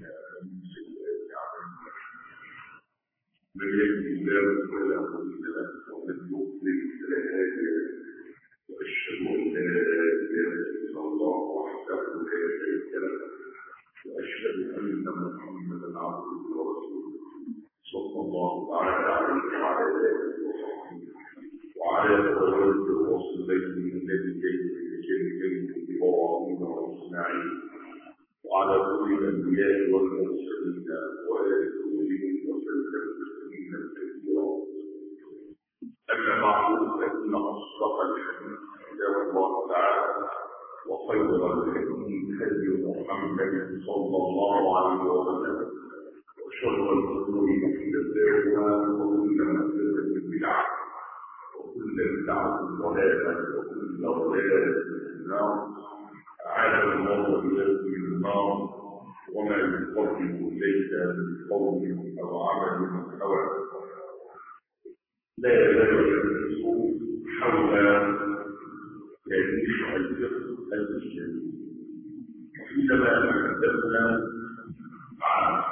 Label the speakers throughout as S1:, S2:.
S1: ومن سيئات أعمالنا من يهد الله فلا مضل له ومن يضلل فلا هادي له وأشهد أن لا إله إلا الله وحده لا شريك له وأشهد أن محمدا عبده ورسوله صلى الله تعالى عليه وعلى آله وصحبه وعلى أزواجه ورسوله النبيين الكريمين إبراهيم وإسماعيل وعلى كل الأنبياء والمرسلين وآل كلهم وسلم تسليما كثيرا أما بعد فإن أصدق الحديث كتاب الله تعالى وخير الهدي هدي محمد صلى الله عليه وسلم وشر الأمور محدثاتها وكل محدثة بدعة وكل بدعة ضلالة وكل ضلالة في النار أعاذنا الله وإياكم من النار وما يقرب إليك من قول أو عمل أو لا يزال الحديث حول هذه الشعيرة الإسلامية حينما تحدثنا عن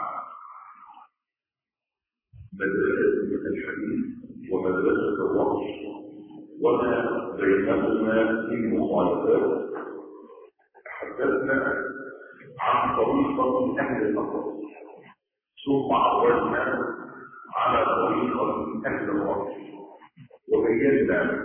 S1: مدرسة الحديث ومدرسة الوحش وما بينهما من مخالفات تحدثنا عن طريقة أهل الأقصى ثم عرضنا على طريقة أهل الوحش وبينا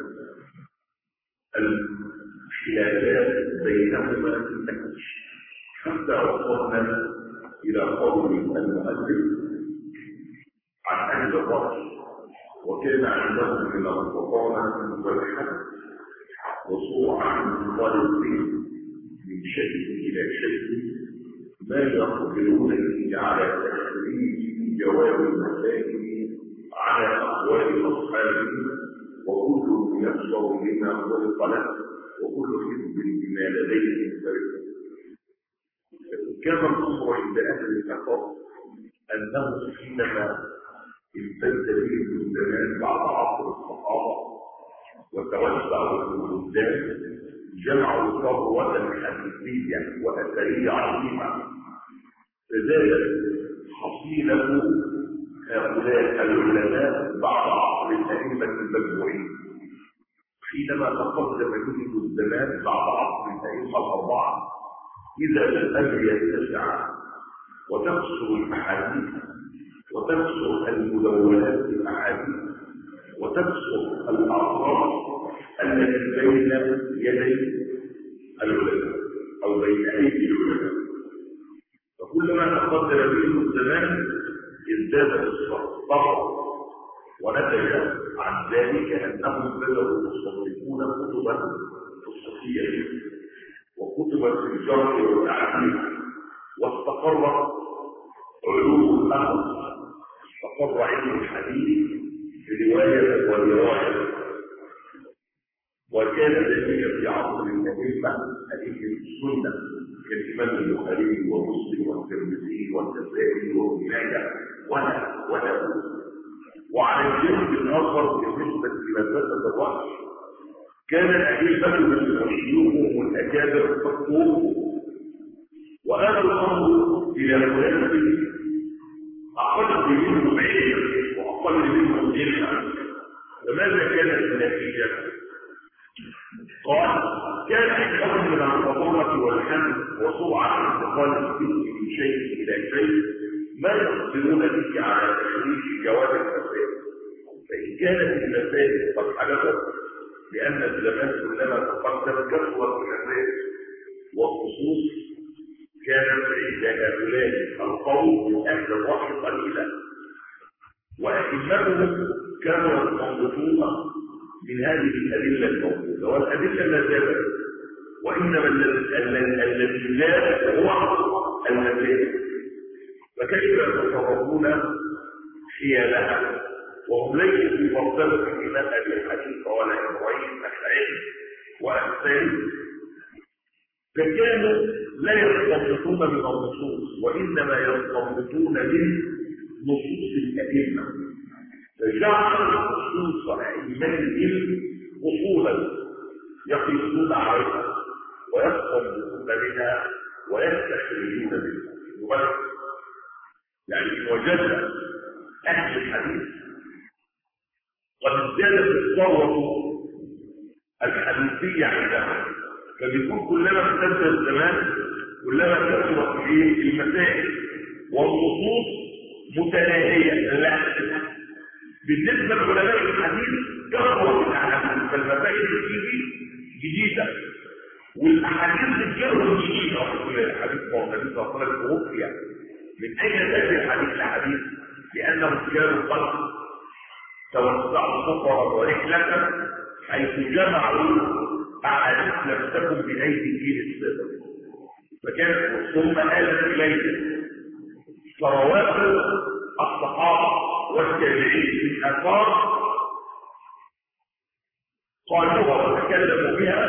S1: الخلافات بينهما في التكوين حتى وصلنا إلى قول المؤلف عن أهل الرأس وكان عندهم من الفطانة والحد وصوعا منطلق من شيء إلى شيء ما يقبلون به على تخريج جواب المسائل على أقوال أصحابه وكل يبصر بما خلق له وكل حزب بما لديه فرق كان الأمر عند أهل الأثر أنه حينما امتد بهم الزمان بعد عصر الصحابة وتوسع البلدان جمعوا ثروة حديثية وأثرية عظيمة فزادت حصيلة هؤلاء العلماء بعد عصر الأئمة المجموعين حينما تقدم بهم الزمان بعد عصر الأئمة الأربعة إذا الأمر يتسع وتكسر الأحاديث وتكسر المدونات الأحاديث وتكسر الأعراض التي بين يدي العلماء أو بين أيدي العلماء فكلما تقدم بهم الزمان ازداد الصبر ونتج عن ذلك أنهم بدأوا يصنفون كتبا فلسفية وكتبا في الجرح والتعديل واستقر علوم الأمر استقر علم الحديث برواية ودراية وكان ذلك في عصر الأئمة أئمة السنة كالإمام البخاري ومسلم والترمذي والنسائي وابن ماجه ولا ولا وعلى الجانب الآخر بالنسبة لمدرسة الرأس كان الأئمة وشيوخهم الأكابر تقوم وهذا الأمر إلى مناسبة أقل منهم علما وأقل منهم علما فماذا كانت النتيجة؟ قال كان عندهم من الفضولة والحمد وسرعة انتقال الفكر من شيء إلى شيء ما يقدرون به على تخريج جواب المسائل فإن كانت المسائل قد حدثت لأن الزمان كلما تقدم كثرت المسائل والخصوص كانت عند هؤلاء القوم من أهل الرحم قليلا وأئمتهم كانوا يستنبطون من هذه الأدلة الموجودة والأدلة لا زالت وإنما الذي زاد هو المسائل فكيف يتصرفون حيالها وهم ليسوا في مرتبة الإمام أبي حنيفة ولا إبراهيم العلم وأمثاله فكانوا لا يستنبطون من النصوص وإنما يستنبطون من نصوص الأئمة فجعل نصوص أئمة العلم أصولا يقيسون عليها ويستنبطون منها ويستخرجون منها وجد أهل الحديث قد ازدادت الثروة الحديثية عندهم فبيكون كلما امتد الزمان كلما كثرت الايه المسائل والنصوص متناهية لا بالنسبة لعلماء الحديث كثرت الأحاديث فالمسائل بتيجي جديدة والأحاديث بتجرب جديدة الحديث هو النبي صلى الله عليه وسلم توفي من أين تأتي الحديث لحديث؟ لأنهم كانوا قد توسعوا سفرا ورحلة حيث جمعوا أحاديث لم تكن بأيدي الجيل السابق فكانت ثم آلت إليه ثروات الصحابة والتابعين في الآثار قالوها وتكلموا بها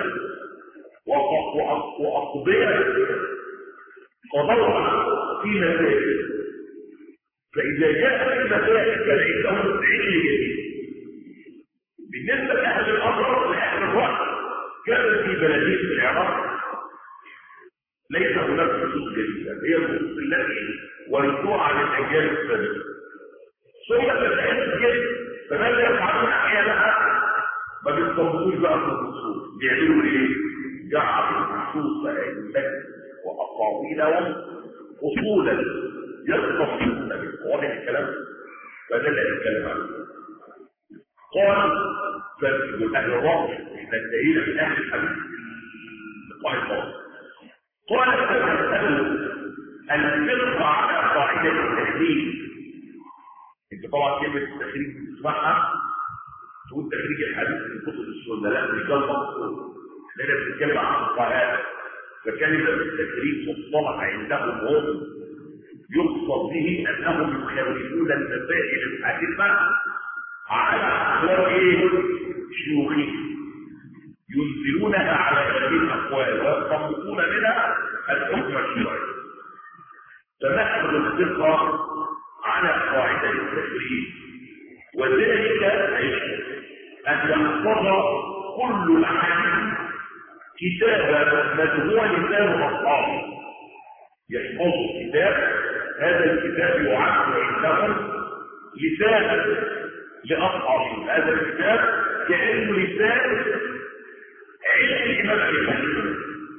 S1: وأقضيها قضوها في مسائل فإذا جاء في مسائل كان عندهم علم جديد بالنسبة لأهل الأمر لأهل الوقت كان في بلدية العراق ليس هناك نصوص جديدة هي النصوص التي ورثوها عن الأجيال السابقة ثم تتعلم جدا فماذا يفعلون أحيانا ما بيستنبطوش بقى في النصوص بيعملوا ايه؟ جعلوا النصوص أئمة وأقاويلهم أصولا يستنبطون به واضح الكلام؟ فده اللي هنتكلم عنه قال فمن أهل الرأي احنا انتهينا من أهل الحديث اللقاء الفاضل قال فمسألة الفرقة على قاعدة التخريج انت طبعا كلمة التخريج بتسمعها تقول تخريج الحديث من كتب السنة لا مش ده المقصود احنا بنتكلم عن القواعد فكلمة التخريج مصطلح عندهم هم يقصد به انهم يخرجون المسائل الحادثة على اقوال ايه؟ شيوخهم ينزلونها على هذه الاقوال ويستنبطون منها الحكم الشرعي فنحمد الثقه على قاعده التشريع وذلك ان يحفظ كل العالم كتابا مجموع لسان اصحابه يحفظ الكتاب هذا الكتاب يعد عندهم لسان لاصحابه هذا الكتاب كانه لسان علم الإمام أبي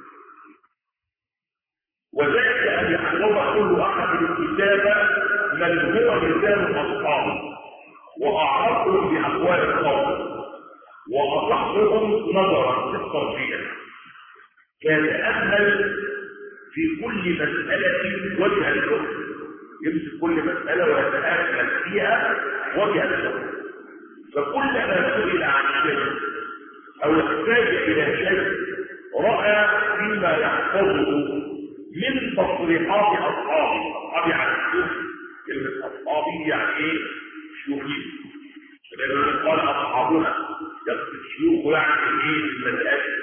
S1: وذلك أن يحفظ كل أحد الكتاب من هو لسان أصحابه وأعرفهم بأقوال القوم وأصحهم نظرا في التربية كان أمل في كل مسألة وجه الحكم يمسك كل مسألة ويتأكد فيها وجه الحكم فكلما سئل عن شيء او يحتاج الى شيء راى فيما يحفظه من تصريحات اصحابه اصحابي عن الشيوخ كلمه اصحابي يعني ايه شيوخي لانه قال اصحابنا يقصد الشيوخ يعني ايه المسائل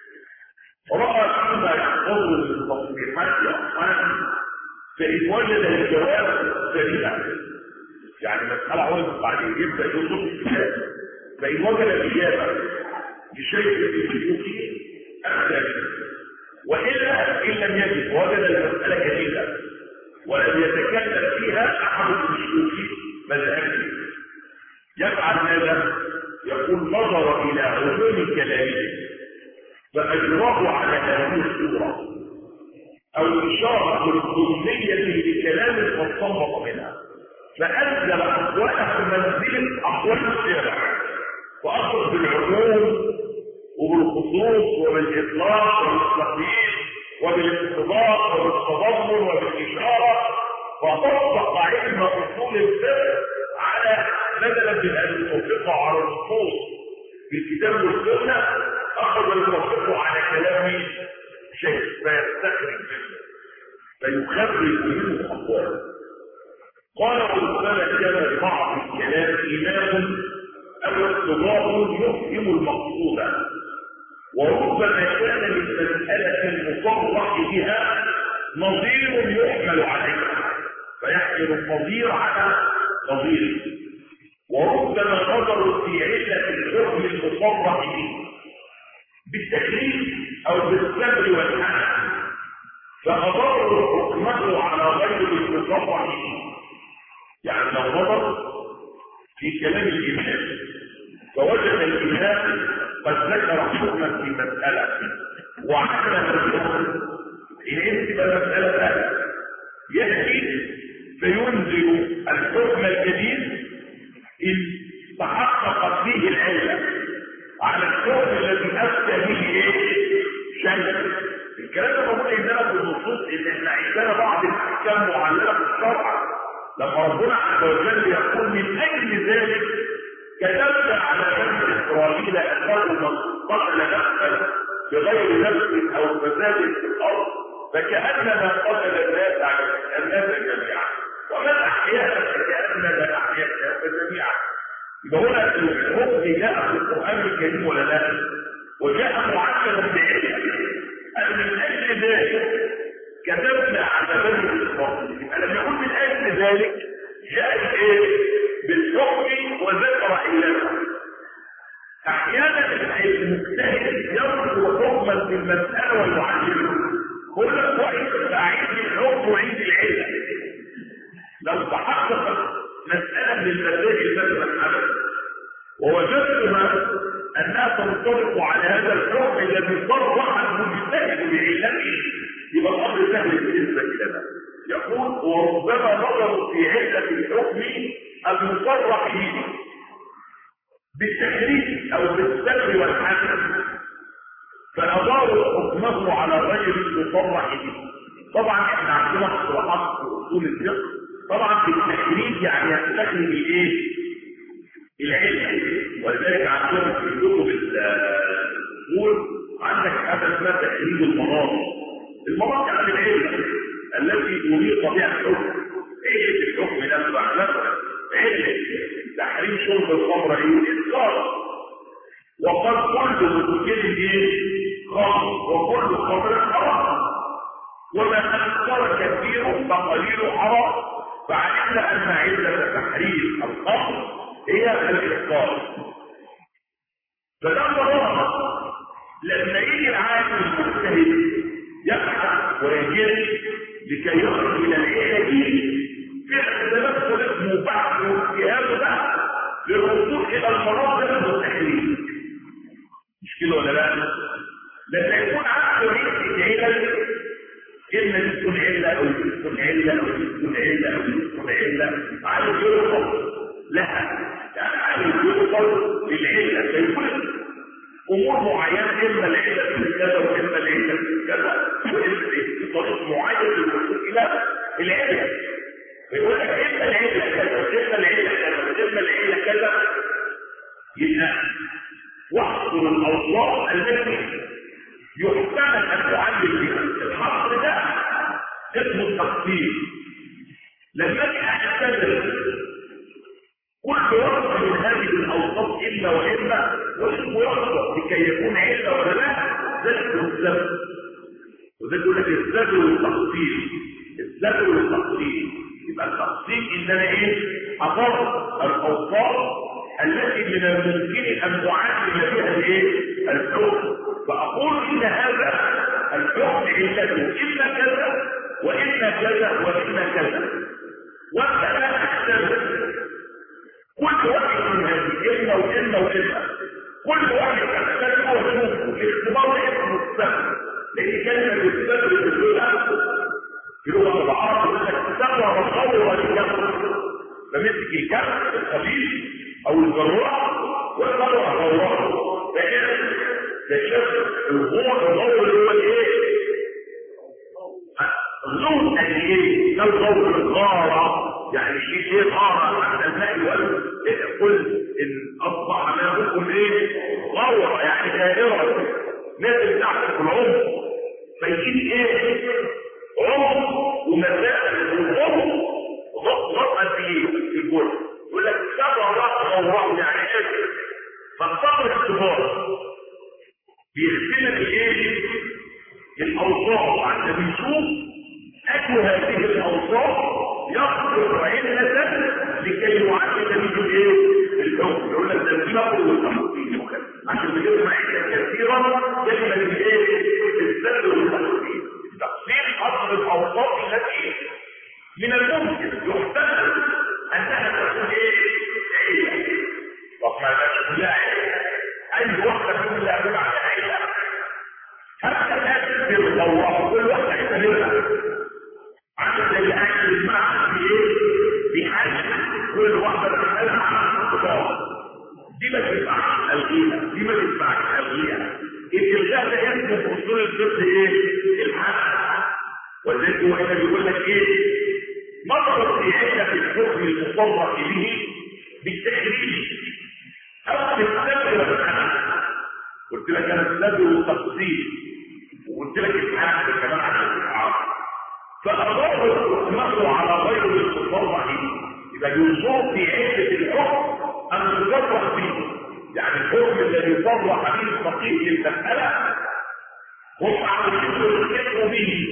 S1: راى فيما يحفظه من تصريحات اصحابه فان وجد الجواب سريعا يعني مساله عوض بعدين يبدا يوصف الكتاب فان وجد الاجابه بشيء في سلوكه أخذ وإلا إن لم يجد وجد المسألة جديدة ولم يتكلم فيها أحد المشروكين مذهبه يفعل ماذا؟ يقول نظر إلى عموم كلامه فأجراه على هذه الصورة أو إشارة ضمنية لكلام فاستنبط منها فأنزل أقواله منزلة أقوال الشارع وأخذ بالعموم وبالخصوص وبالإطلاق وبالتقييد وبالاقتضاء وبالتضمن وبالإشارة فطبق علم أصول الفقه على بدلا من أن يطبقه على النصوص في الكتاب والسنة أخذ يطبقه على كلام شيخ فيستخرج منه فيخرج منه أقواله قال ربما كان لبعض الكلام إمام أو اتباع يفهم المقصود وربما كان للمسألة المصرح بها نظير يحمل عليه فيحمل النظير على نظيره وربما نظروا في علة الحكم المصرح به بالتكليف أو بالصبر والحنف فأضروا حكمه على غير المصرح به يعني لو نظر في كلام الإمام فوجد الإمام قد ذكر حكما في مسألة وعلم الحكم إن انتبه مسألة يأتي فينزل الحكم الجديد إن تحققت به العلة على الحكم الذي أفتى به إيه؟ شيء الكلام ده موجود عندنا في النصوص ان احنا عندنا بعض الاحكام معلقه في الشرع لما ربنا عز وجل يقول من اجل ذلك كتبنا على بني اسرائيل انه من قتل نفسا بغير نفس او فساد في الارض فكانما قتل الناس الناس جميعا ومن احياها فكانما احيا الناس جميعا يبقى هنا الحكم جاء في القران الكريم ولا لا؟ وجاء معجلا بعلم أن من أجل ذلك كتبنا على بني إسرائيل يبقى لما يقول من أجل ذلك جاء إيه؟ بالحكم وذكر علته أحيانا المجتهد يذكر حكما في المسألة ويعلمه كل كويس فأعيد الحكم وعيد العلة لو تحقق مسألة من المسائل مثلا حدث ووجدتها انها تنطبق على هذا الحكم الذي صرح المجتهد بعلته يبقى الامر سهل بالنسبه لنا يقول وربما نظروا في عله الحكم المصرح به بالتحريف او بالسلب والحسن فاضاروا حكمه على غير المصرح به طبعا احنا عندنا اصطلاحات في اصول الفقه طبعا بالتحريف يعني يستخدم الايه العلم ولذلك عندهم في كتب الاصول عندك حاجه اسمها تحريم المناطق المناطق عن العلم التي أريق بها الحكم ايه الحكم ده مثلا علم تحريم شرب الخمر ايه اسكار وقد كل مسكين ايه خمر وكل خمر حرام وما أكثر كثير فقليل حرام فعلمنا أن علة تحريم الخمر هي الإسقاط فلما رأى لما يجي العالم المجتهد يبحث ويجري لكي يخرج من العلة دي فعل تنفس اسمه بحث واجتهاد بحث للوصول إلى المناطق والتحليل مش كده ولا لا؟ لما يكون عنده عدة علل إما دي تكون علة أو دي تكون علة أو دي تكون علة أو دي تكون علة عايز يوصل لها يعني عايز يوصل للعلة فيكون أمور معينة إما العلة في كذا وإما العلة في كذا وإما في طريق معين للوصول إلى العلة فيقول لك إما العلة كذا وإما العلة كذا وإما العلة كذا يبقى واحصر الأوصاف التي يحتمل أن تعلم بها الحصر ده اسمه التقسيم لما اجي اعتبر كل وصف من هذه الاوصاف اما واما واسمه وصف لكي يكون عله ولا لا ده اسمه الزبد وده يقول لك الزبد والتقسيم الزبد والتقسيم يبقى التقسيم ان انا ايه اضر الاوصاف التي من الممكن ان تعلم بها الايه الحكم فاقول ان هذا الحكم علته اما كذا واما كذا واما كذا وانت لا تحتمل كل واحد من هذه اما واما واما كل واحد تحتمل وتشوفه الاختبار اسمه السبب لان كلمه السبب باللغه في لغه العرب يقول لك سبب مصور للكفر فمسك الكف الخبيث او الجراح والقرع غوره فكده ده شاف الغور الغور اللي هو الايه اللون اللي ايه ده الغور الغاره يعني في شيء غاره عند الماء والقلب قل ان اصبح ماؤكم ايه غوره يعني دائره نازل تحت في العمق فيجيب ايه عمق ومسافه العمق غطى في في الجزء يقول لك سبع راس غوره يعني ايه فالصبر اختبار بيختبر الايه الاوصاف عشان يشوف اكل هذه الاوصاف يخطر علة لكي يعلم منه ايه الحكم يقول لك ده الشر والتحقيق عشان بيجمع كثيرا كلمه الايه السر والتحقيق تقسيم اصل الاوصاف التي من الممكن يحتمل الفقه ايه الحد ولذلك هو هنا بيقول لك ايه نظر في علة الحكم المصرح به بالتحريم او بالسبب والحد قلت لك انا السبب والتفصيل وقلت لك الحد كمان على الاستعاره فأضاف حكمه على غير المصرح به يبقى ينظر في علة الحكم المصرح به يعني الحكم الذي صرح به الفقيه للمسألة هم عاوزين يلحقوا به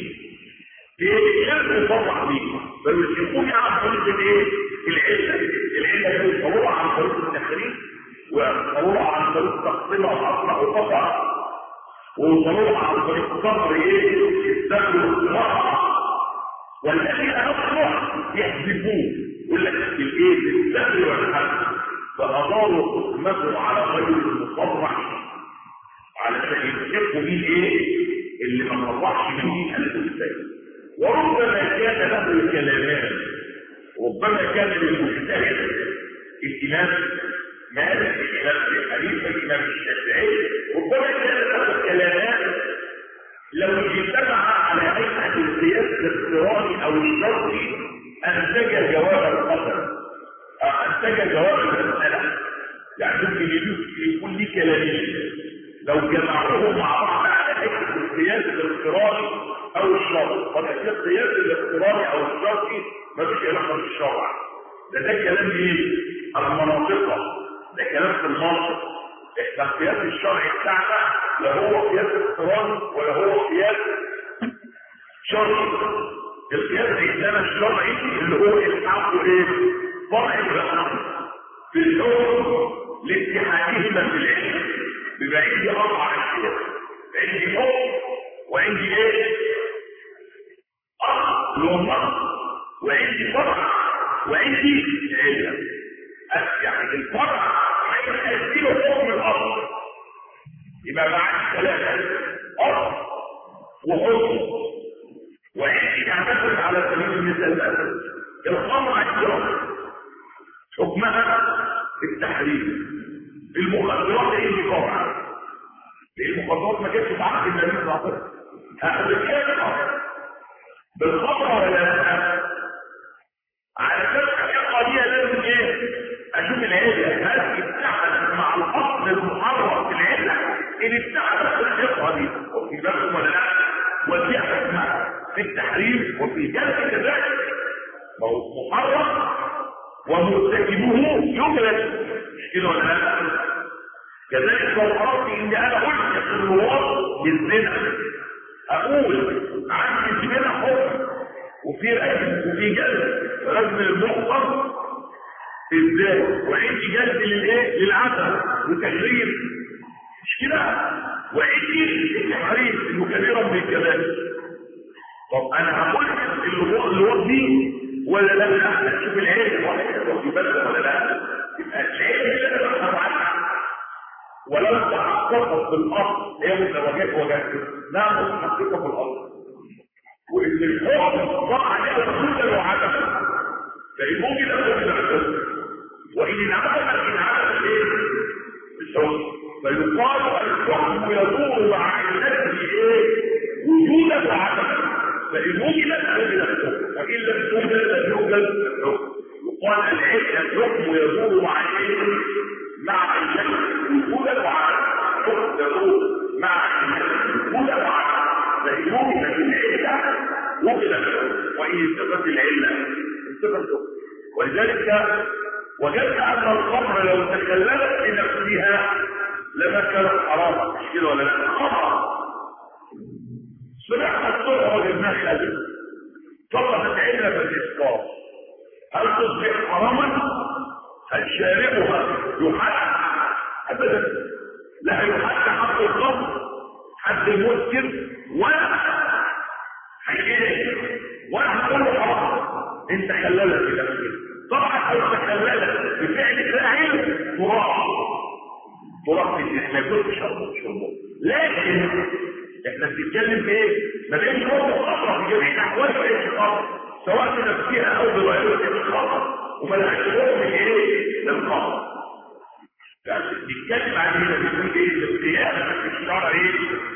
S1: غير مصرح به فيلحقون عن طريق الايه؟ العلة العلة دي يصوروها عن طريق التخريج ويصوروها عن طريق تقسيمها واصلح وقطع ويصوروها عن طريق صبر ايه؟ الدم والاختراع والذين نصرح يحذفوه يقول لك الايه؟ الدم والحد فأضاروا حكمته على غير المصرح علشان يمسكوا بيه ايه اللي ما صرحش به الاستاذ وربما كان له كلامان ربما كان للمجتهد الامام مالك الامام ابي حنيفه الامام الشافعي ربما كان له كلامان لو اجتمع على هيئه القياس الاقتراني او الشرطي انتج جواب القدر انتج جواب المساله يعني ممكن يكون ليه كلامين لو جمعوهم مع بعض على هيئه القياس الاقتراني او الشرط طب القياس الاقتراني او الشرطي ما فيش علاقه بالشرع ده ده كلام ايه المناطق ده كلام في المنطق احنا القياس الشرعي بتاعنا لا هو قياس اقتراني ولا هو قياس شرعي القياس عندنا الشرعي اللي هو الحق ايه فرع الحق في الحكم لاتحادهما في العلم بيبقى عندي اربع اشياء عندي حكم وعندي ايه اصل والنص وعندي فرع وعندي علم يعني الفرع هيديله حكم الاصل يبقى معاك ثلاثه اصل وحكم وعندي اعتمد على سبيل المثال مثلا الخمر عندي حكمها التحريم المخدرات ايه اللي فرع المخدرات ما كانتش بعقد النبي صلى الله عليه وسلم اخذ الكلمه بالخطر ولا لا على اساس الحقيقه دي لازم ايه اشوف العله هل اتحدت مع الاصل المحرم في العله ان اتحدت الحقيقه دي وفي بالكم ولا لا ودي حكمها في التحريم وفي جلد كذلك ما هو محرم ومرتكبه يجلد مش كده ولا لا كذلك لو اردت ان انا قلت في الوراث بالزنا اقول عندي الزنا حكم وفي رجل وفي جلد رجل المحصن ازاي وعندي جلد للايه للعسل وتغريب مش كده وعندي التحريم انه كبيرا من الكبائر طب انا هقول الوراث دي ولا لا لا شوف العين واخد بالك ولا لا يبقى العين اللي انا بفهم عنها ولو تحققت في الاصل هي متوجهات وجهات لا متحققه في الاصل وان الحكم ضاع عليها وجودا وعدما فان ممكن اخذ الحكم وان انعدم انعدم ايه الحكم فيقال الحكم يدور مع علته ايه وجودا وعدما فإن وجدت وجد الحكم وإن لم توجد لم يوجد الحكم يقال العلم الحكم يدور مع العلم مع العلم وجودا وعدم الحكم يدور مع العلم وجودا وعدم فإن وجدت العلة وجد الحكم وإن انتفت العلة انتفت الحكم ولذلك وجدت أن الخمر لو تكلمت بنفسها لما كانت حراما مش كده ولا لا خمر سمعت الصبح وجدناها خالد طلبت علة بالإسقاط هل تصبح حراما؟ هل شاربها يحد؟ أبدا لا يحد حد الخمر حد المسكر ولا حيجي ولا هتقول حرام انت خللت بنفسك طبعا لو تخللت بفعل فاعل تراح تراح احنا كنت شربه شربه لكن احنا بنتكلم في ايه؟ ما بينش برضه خطر في جميع الاحوال ما بينش خطر سواء في نفسها او بغيرها في خطر وما لهاش حكم ايه؟ للخطر. بنتكلم عن هنا بنقول ايه؟ القيامه في الشرع ايه؟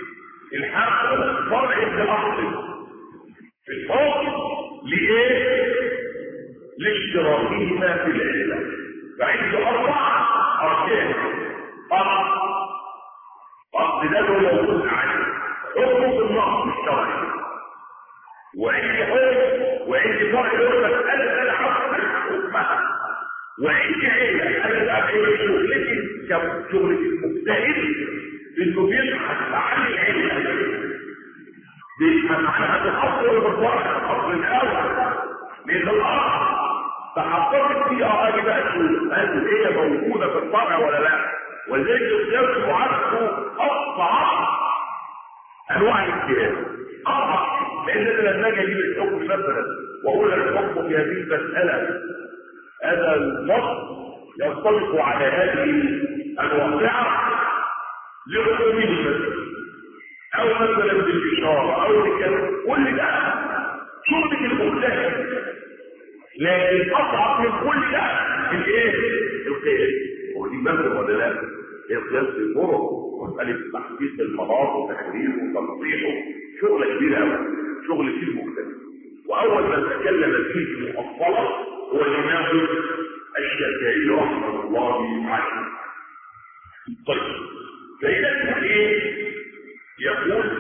S1: الحق فرع الاصل في الحكم لايه لاشتراكهما في العله فعندي اربع اركان اصل اصل ده هو موجود عليه حكم في النص الشرعي وعندي حكم وعندي فرع يقول لك انا انا حكم حكمها وعندي عيله انا بقى عيله شغلتي كشغلة المجتهد انه بيبحث عن العلم بيبحث عنها تحصل بالفرع الحصر الاول لان الارض تحققت فيها اجي بقى اشوف هل هي موجوده في الفرع ولا لا ولذلك القياس معرفه اصعب انواع الاجتهاد اصعب لان انا لما اجي اجيب الحكم مثلا واقول الحكم في هذه المساله هذا النص ينطبق على هذه الواقعة لعمومه مثلا او مثلا بالاشارة او بكذا كل ده شغلة المجتهد لكن اصعب من كل ده الايه؟ القياس هو دي مثل ولا لا؟ القياس في الطرق ومسألة تحديث المناط وتحريره وتنظيمه شغلة كبيرة قوي شغل فيه المجتهد واول من تكلم فيه المؤصلة هو الامام الشافعي رحمه الله عليه طيب فإذا ايه يقول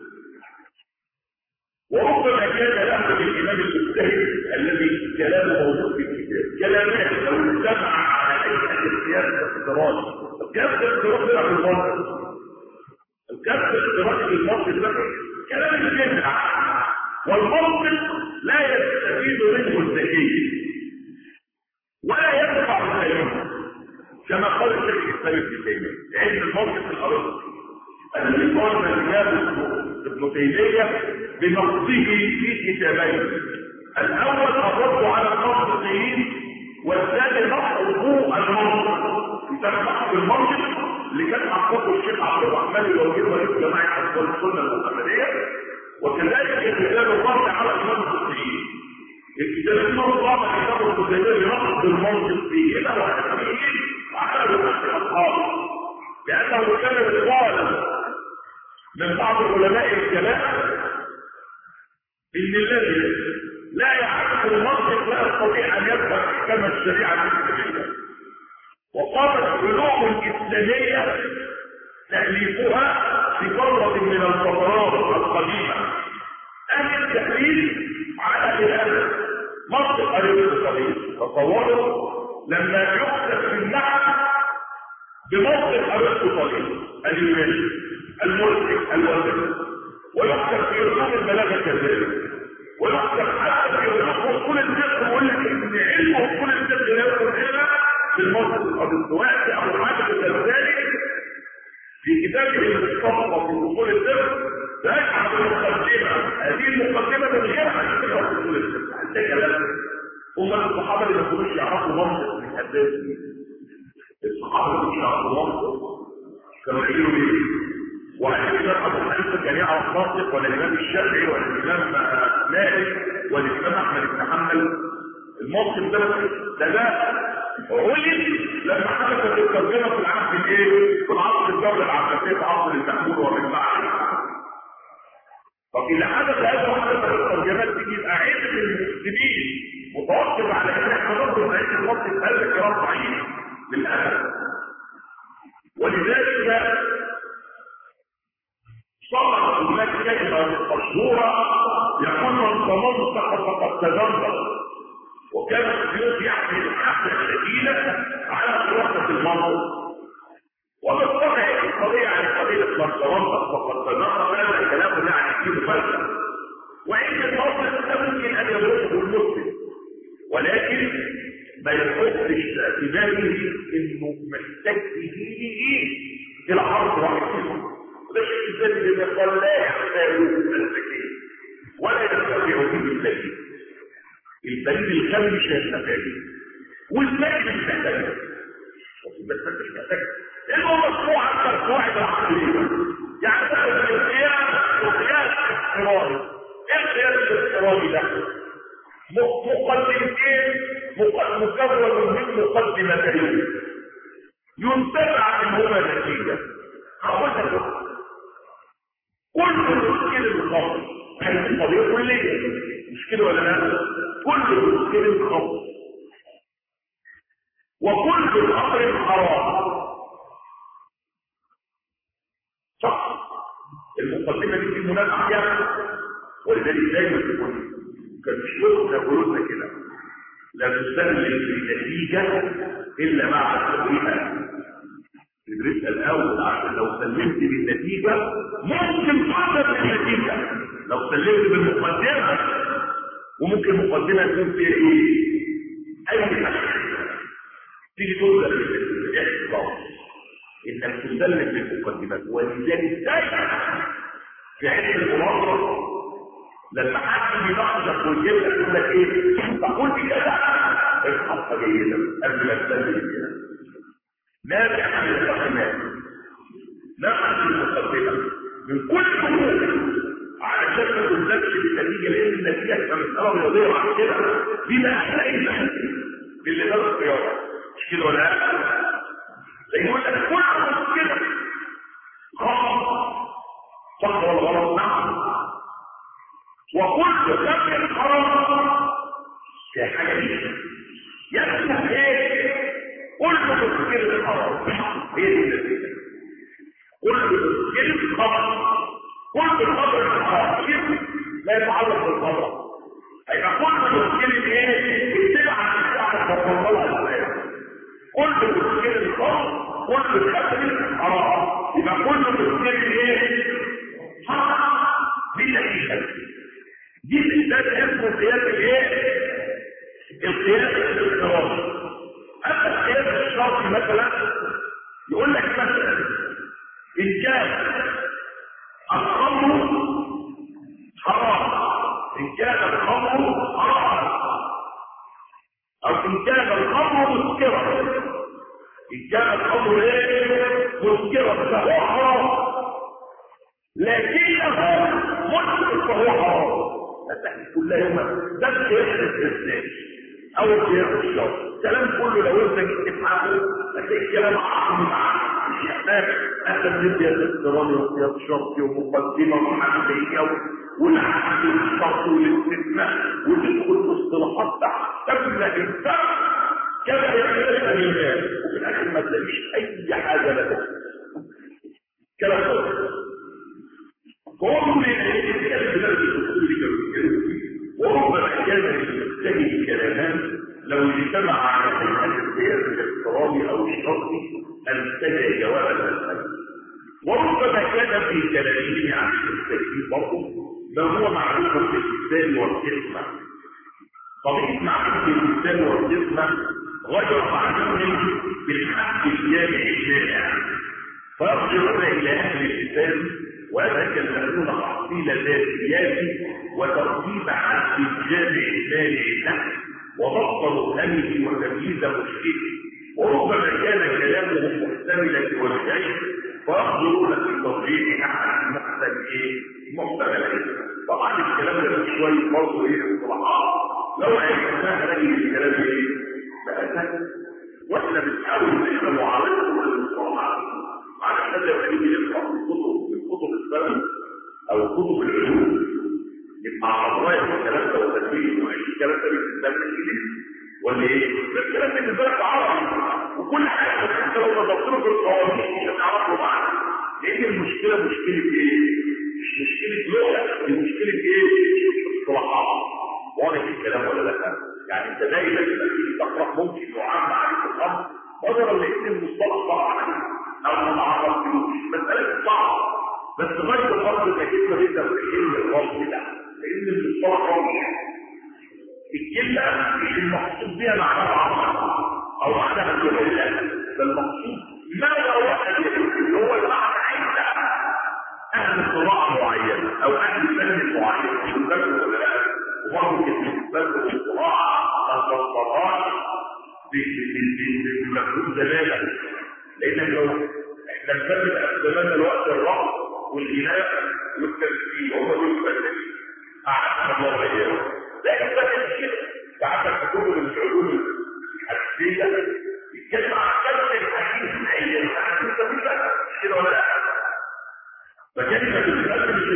S1: وربما كان له الامام المجتهد الذي كلامه موجود في الكتاب كلامات لو اجتمع على هيئه القياس الافتراضي القياس الافتراضي في المنطق القياس الافتراضي في المنطق كلام الجمع والمنطق لا يستفيد منه الذكي ولا يدفع السليم كما قال الشيخ الاسلام ابن تيميه علم الموقف الارض الذي قال الامام ابن تيميه بنقصه في كتابين الاول الرد على المنطقيين والثاني نقصه المنطق كتاب نقص المنطق اللي كان حققه الشيخ عبد الرحمن الوزير رئيس جماعه اهل السنه المحمديه وكذلك كتاب الرد على المنطقيين الكتاب الموضوع كتاب الكتاب بنقص المنطق فيه له حكمين وعلى الاصحاب لانه كان قال من بعض علماء الكلام ان الذي لا يعرف المنطق لا يستطيع ان يفهم احكام الشريعه الاسلاميه وقامت علوم الاسلاميه تاليفها في فتره من الفترات القديمه اهل التحليل على هذا منطق ارسطو تصوروا لما يكتب في النحو بمنطق ارسطو اليوناني الملحد الوزن ويكتب في علوم البلاغه كذلك ويكتب حتى في علوم اصول الفقه يقول لك ان علم اصول الفقه لا يكون الا بالمنطق الارسطوائي او حاجه كذلك في كتابه المختصر في اصول الفقه تجعل المقدمه هذه المقدمه من غير ان تكتب اصول الفقه حتى كلام هم الصحابه اللي ما كانوش يعرفوا منطق من الاساس الصحابه اللي مش يعرفوا منطق كانوا يقولوا ايه وعلى كده ابو حنيفه كان يعرف منطق ولا الامام الشافعي ولا الامام مالك ولا الامام احمد بن حنبل الموقف ده ده ده علم لما حدثت الترجمه في العهد الايه؟ في العصر الدوله العباسيه في عصر المأمون ومن بعده فإذا حدث هذا حدث الترجمات دي يبقى علم المسلمين متوقف على ان احنا نربط علم المنطق هذا كلام ضعيف للاسف ولذلك صارت هناك كلمه مشهوره يقول من تمنطق فقد تدمر وكان السيوف يحمل الحفله الشديده على دراسه المنطق وبالطبع القضيه عن قضيه من تمنطق فقد تدمر هذا كلام يعني فيه مفلسف وان المنطق ده ممكن ان يدرسه المسلم ولكن ما يحطش اعتباره انه محتاج تجيبه الى عرض واحد وده شيء اللي قال لا يحتاج الذكي ولا يستطيع به الذكي البريد الخام مش هيستفاد والباقي مش محتاج بس انت مش محتاج المهم مشروع عن القواعد العقليه يعني مثلا القياس وقياس افتراضي ايه القياس الافتراضي ده؟ مقدمتين مكون من مقدمتين ينتفع منهما نتيجة هقول لك كل مشكل الخمر هذه قضيه كليه مش كده ولا لا كل مشكل الخمر وكل الامر حرام صح المقدمه دي في منازعه فيها ولذلك دايما تكون كان في شروط يقولون كده لا تسلم بالنتيجه الا مع تقريبها تدرسها الاول عشان لو سلمت بالنتيجه ممكن تحصل بالنتيجه لو سلمت بالمقدمه وممكن المقدمه يكون فيها ايه؟ اي حاجه تيجي تقول لك احفظ انك تسلم بالمقدمات ولذلك دايما في علم المناظره لما حد بيناقشك ويجيب لك يقول لك ايه؟ تقول دي كذا افحصها جيدا قبل ما تسلم بيها نابع عن المقدمات نابع عن المقدمه من كل امور علشان ما تنزلش بالنتيجه لان النتيجه تبقى مساله رياضيه بعد كده دي ما احلى الا باللي درس رياضه مش كده ولا لا؟ يقول لك كل مشكله غلط صح ولا غلط؟ نعم وكل ذنب حرام في حاجه دي يفتح ايه؟ كل مشكله حرام هي دي النتيجه كل مشكله خطا كل خطا حرام لا يتعلق بالخطا هيبقى كل مشكله ايه؟ اتبع الشعب وفضلها الاسلام كل مشكله خطا كل خطا حرام يبقى كل مشكله ايه؟ حرام دي النتيجه دي بالذات اسمه قياس الايه؟ القياس الافتراضي اما القياس الشرطي مثلا يقول لك مثلا ان كان الخمر حرام ان كان الخمر حرام او ان كان الخمر مسكرا ان كان الخمر ايه مسكرا فهو حرام لكنه مسكر فهو حرام فتحكي كلها يوم ده القياس الاستثنائي او القياس الشرطي الكلام كله لو انت جيت تفهمه هتلاقي الكلام عام مش يحتاج اخذ ندي الاحترامي وقياس شرطي ومقدمه محمديه والعقد الشرطي والاستثناء وتدخل في اصطلاحات تحت تبدا الفهم كما يحتاج الناس وفي الاخر ما تلاقيش اي حاجه لك كلام فاضي وهم وربما كان المجتهد كلامان لو اجتمع على هيئه القياس الافتراضي او الشرطي انتهى جواب المساله وربما كان في كلامه عن المجتهدين برضه ما هو معروف في الاسلام والقسمه طبيعه معرفه الاسلام والقسمه غير معلوم بالحق الجامع الشائع فيرجعون الى اهل الاسلام ويتكلمون تحصيل ذاتيات وترتيب حد الجامع الثاني له وضبط امه وتمييز مشكله وربما كان كلامه محتملا لوجهين فيحضرون في ترجيح احد المحتمل ايه؟ محتملين طبعا الكلام ده مش شويه برضه ايه اصطلاحات لو عرفناها نجد الكلام ايه؟ بقى سهل واحنا بنحاول نفهم معارضه الاصطلاحات على كده لما نيجي نقرا في الكتب في كتب السلف او كتب العلوم يبقى عرضايا الكلام ده وتدوين وعيش الكلام ده بالنسبه لنا انجليزي ولا ايه؟ الكلام بالنسبه لك عربي وكل حاجه بس انت لو نظرت له في القوانين مش هتعرفه معاك لان المشكله مشكله ايه؟ مش مشكله لغه دي مشكله ايه؟ اصطلاحات واضح الكلام ولا لا؟ يعني انت دايما لما تيجي تقرا ممكن يعام عليك الامر نظرا لان المصطلح طبعا او ما عرفتوش مساله صعبه بس غير الفرض انك انت تبدا بالعلم الرفض ده لان المصطلح واضح الكلمه مش المقصود بها معناها عظمه او معناها كليه ده المقصود ماذا واحد اللي هو المعنى عند اهل قراءه معينه او اهل فن معين شو فاكر ولا لا وبرضه بالنسبه للقراءه ما تفسرهاش بمفهوم دلاله لان لو احنا نثبت زمان الوقت الرفض والغناء يكتب فيه وهو يكتب فيه اعلم الله واياه لكن بس كده تعرف في كتب العلوم الحديثيه يتكلم عن كلمه الحديث هي الحديث مش كده ولا لا فكلمه الحديث مش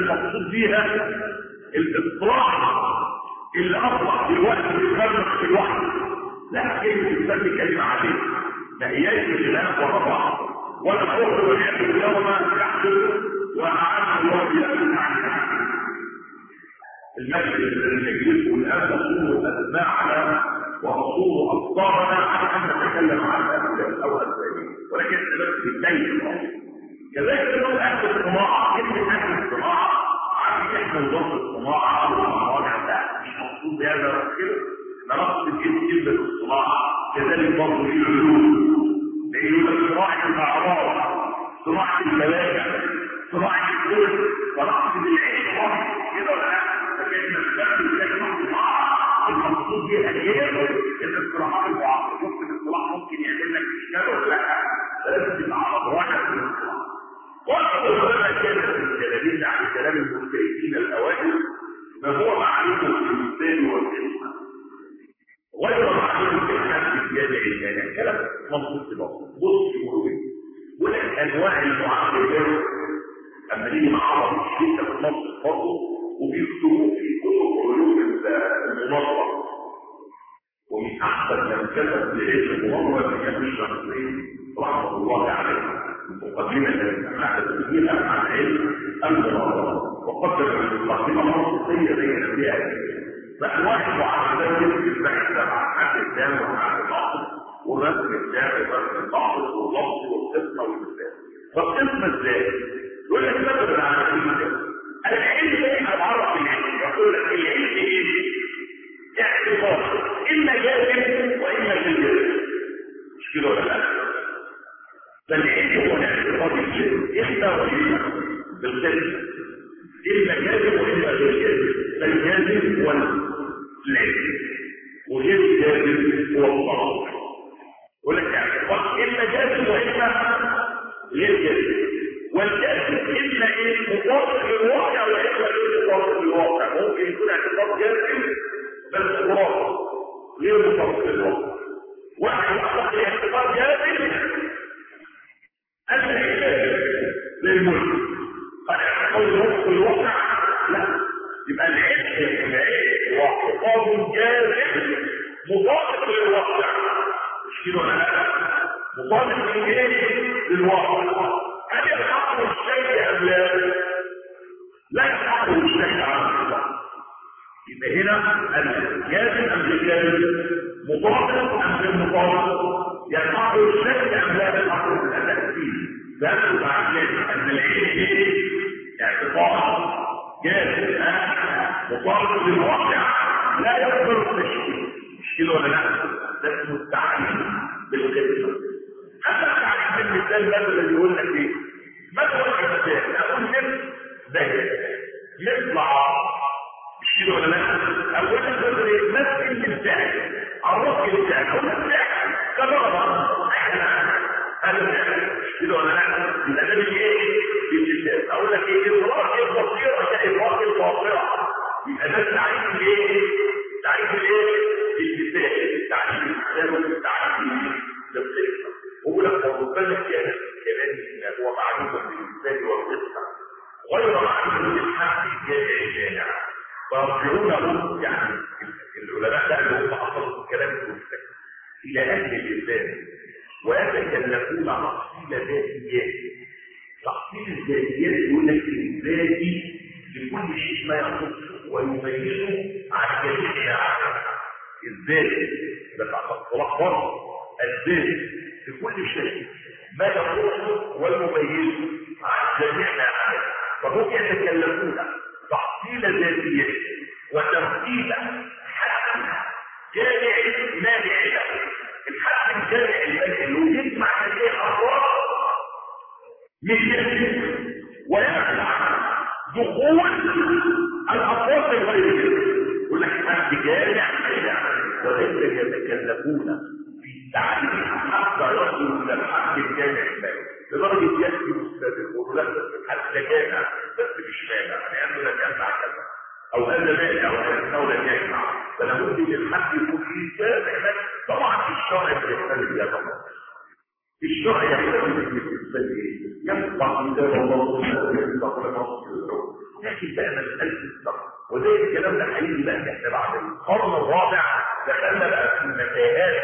S1: اللي اصبح دلوقتي بيفرق في الوحي لا كلمه الفن كلمه عاديه ما هياش خلاف ورا بعض ولا الكفر والعياذ بالله ما يحدث واعان الله يأمن عنها المسجد الذي يجلسه الان نصوم اتباعنا ونصوم ابصارنا على ان نتكلم عن الاسباب او الاسباب ولكن بس بالليل كذلك نقول اهل الصناعه كلمه اهل الصناعه عارف احنا نظام الصناعه والمواضع ده مش مقصود بهذا كده نرصد كلمه الصناعه كذلك برضه في العلوم لانه صناعه الاعراض صناعه الملاجئ صناعه الكل ونقصد العلم كده ولا لا فكان الكلام ده صناعه المقصود بها ايه ان الصناعات المعاصره ممكن الصناعه ممكن يعمل لك اشكال ولا لا لازم تبقى على واحد من الصناعه واكثر ما كان في الكلامين عن كلام المجتهدين الاوائل ما هو معلوم في المثال والكلمه غير معلوم في الحد الجامع يعني كلام منطقي بسيط بص يقولوا ولك انواع المعاملات اما نيجي نعرف الشركه في مصر برضه وبيكتبوه في كتب علوم المنظمه ومن احسن من كتب لعلم المنظمه اللي كان الشمسين رحمه الله عليه مقدمة الجماعة تسجيلها عن علم المناظرة وقدم المقدمة منطقية بين فيها فأنواع معاملات في البحث عن حد الدم وعن الأصل ورسم الدم ورسم الأصل والضبط والقسمة والمثال فالقسمة ازاي؟ يقول لك مثلا على العلم العلم ايه هتعرف العلم يقول لك العلم ايه؟ اعتبار اما جازم واما بالجازم مش كده ولا لا؟ فالعلم هو الاعتقاد الجازم اما واما بالجازم اما جازم واما بالجازم فالجازم هو العلم وغير الجازم هو الصلاح يقول لك اعتقاد اما جازم واما غير جازم والجازم اما ايه مطابق للواقع واما غير مطابق للواقع ممكن يكون اعتقاد جازم بس خرافه غير مطابق للواقع واحد يعتقد اعتقاد جازم أن العبادة للملك قد اعتقد الوقت في الواقع لا يبقى العلم العلم واعتقاد جازم مطابق للواقع مش كده ولا لا مطابق للايه للواقع هل يلحقه الشيء ام لا لا يلحقه الشيء عن الله يبقى هنا الجازم ام الجازم مطابق ام غير مطابق يلحقه الشيء ام لا يلحقه التأثير لأنه بعد أن العلم ايه اعتقاد جازم مطابق للواقع لا يقبل التشكيل مش كده ولا لا ده اسمه التعليم بالقسمة أما التعليم بالمثال مثلا اللي يقول لك ايه مثلا المثال أقول مثل زي يطلع مش كده ولا لا أولا مثل ايه مثل الفعل عرفت الفعل أقول الفعل كضربة هذا مش كده ولا لا يبقى ده بالايه بالكتاب اقول لك ايه ادراك البصيره كادراك الباصره يبقى ده التعريف الايه تعريف الايه بالكتاب التعريف الاسلامي التعريف للقصه هو لك لو بالك كان كلام هو معلوم بالكتاب والقصه غير معلوم بالحق الجامع ويرجعونه يعني العلماء ده اللي هم اصلوا الكلام في الى اهل الاسلام ويتكلفون تحصيل ذاتيات تحصيل الذاتيات يقول لك الذاتي لكل شيء ما يخصه ويميزه عن جميع العالم الذاتي ده صلاح برضه الذاتي في كل شيء ما يخصه ويميزه عن جميع العالم فهم يتكلفون تحصيل ذاتيات وترتيب حق جامع مانع له الحق الجامع المانع اللي يجمع هذه الافراد من يده ويمنع دخول الافراد من غيره يقول لك حق جامع مانع وليس يتكلفون في تعليم حتى يصلوا الى الحق الجامع المانع لدرجه ياتي استاذ يقول لك الحق جامع بس مش مانع لانه لم يمنع كذا او هذا مانع او هذا لم يجمع فلا بد للحق يكون فيه جامع طبعا الشرع يختلف يا طبعا الشرع يختلف بالنسبه ليه؟ يقطع كتاب الله سبحانه وتعالى لكن بقى مساله الشرع وزي الكلام ده هيجي بقى احنا بعد القرن الرابع دخلنا بقى في المتاهات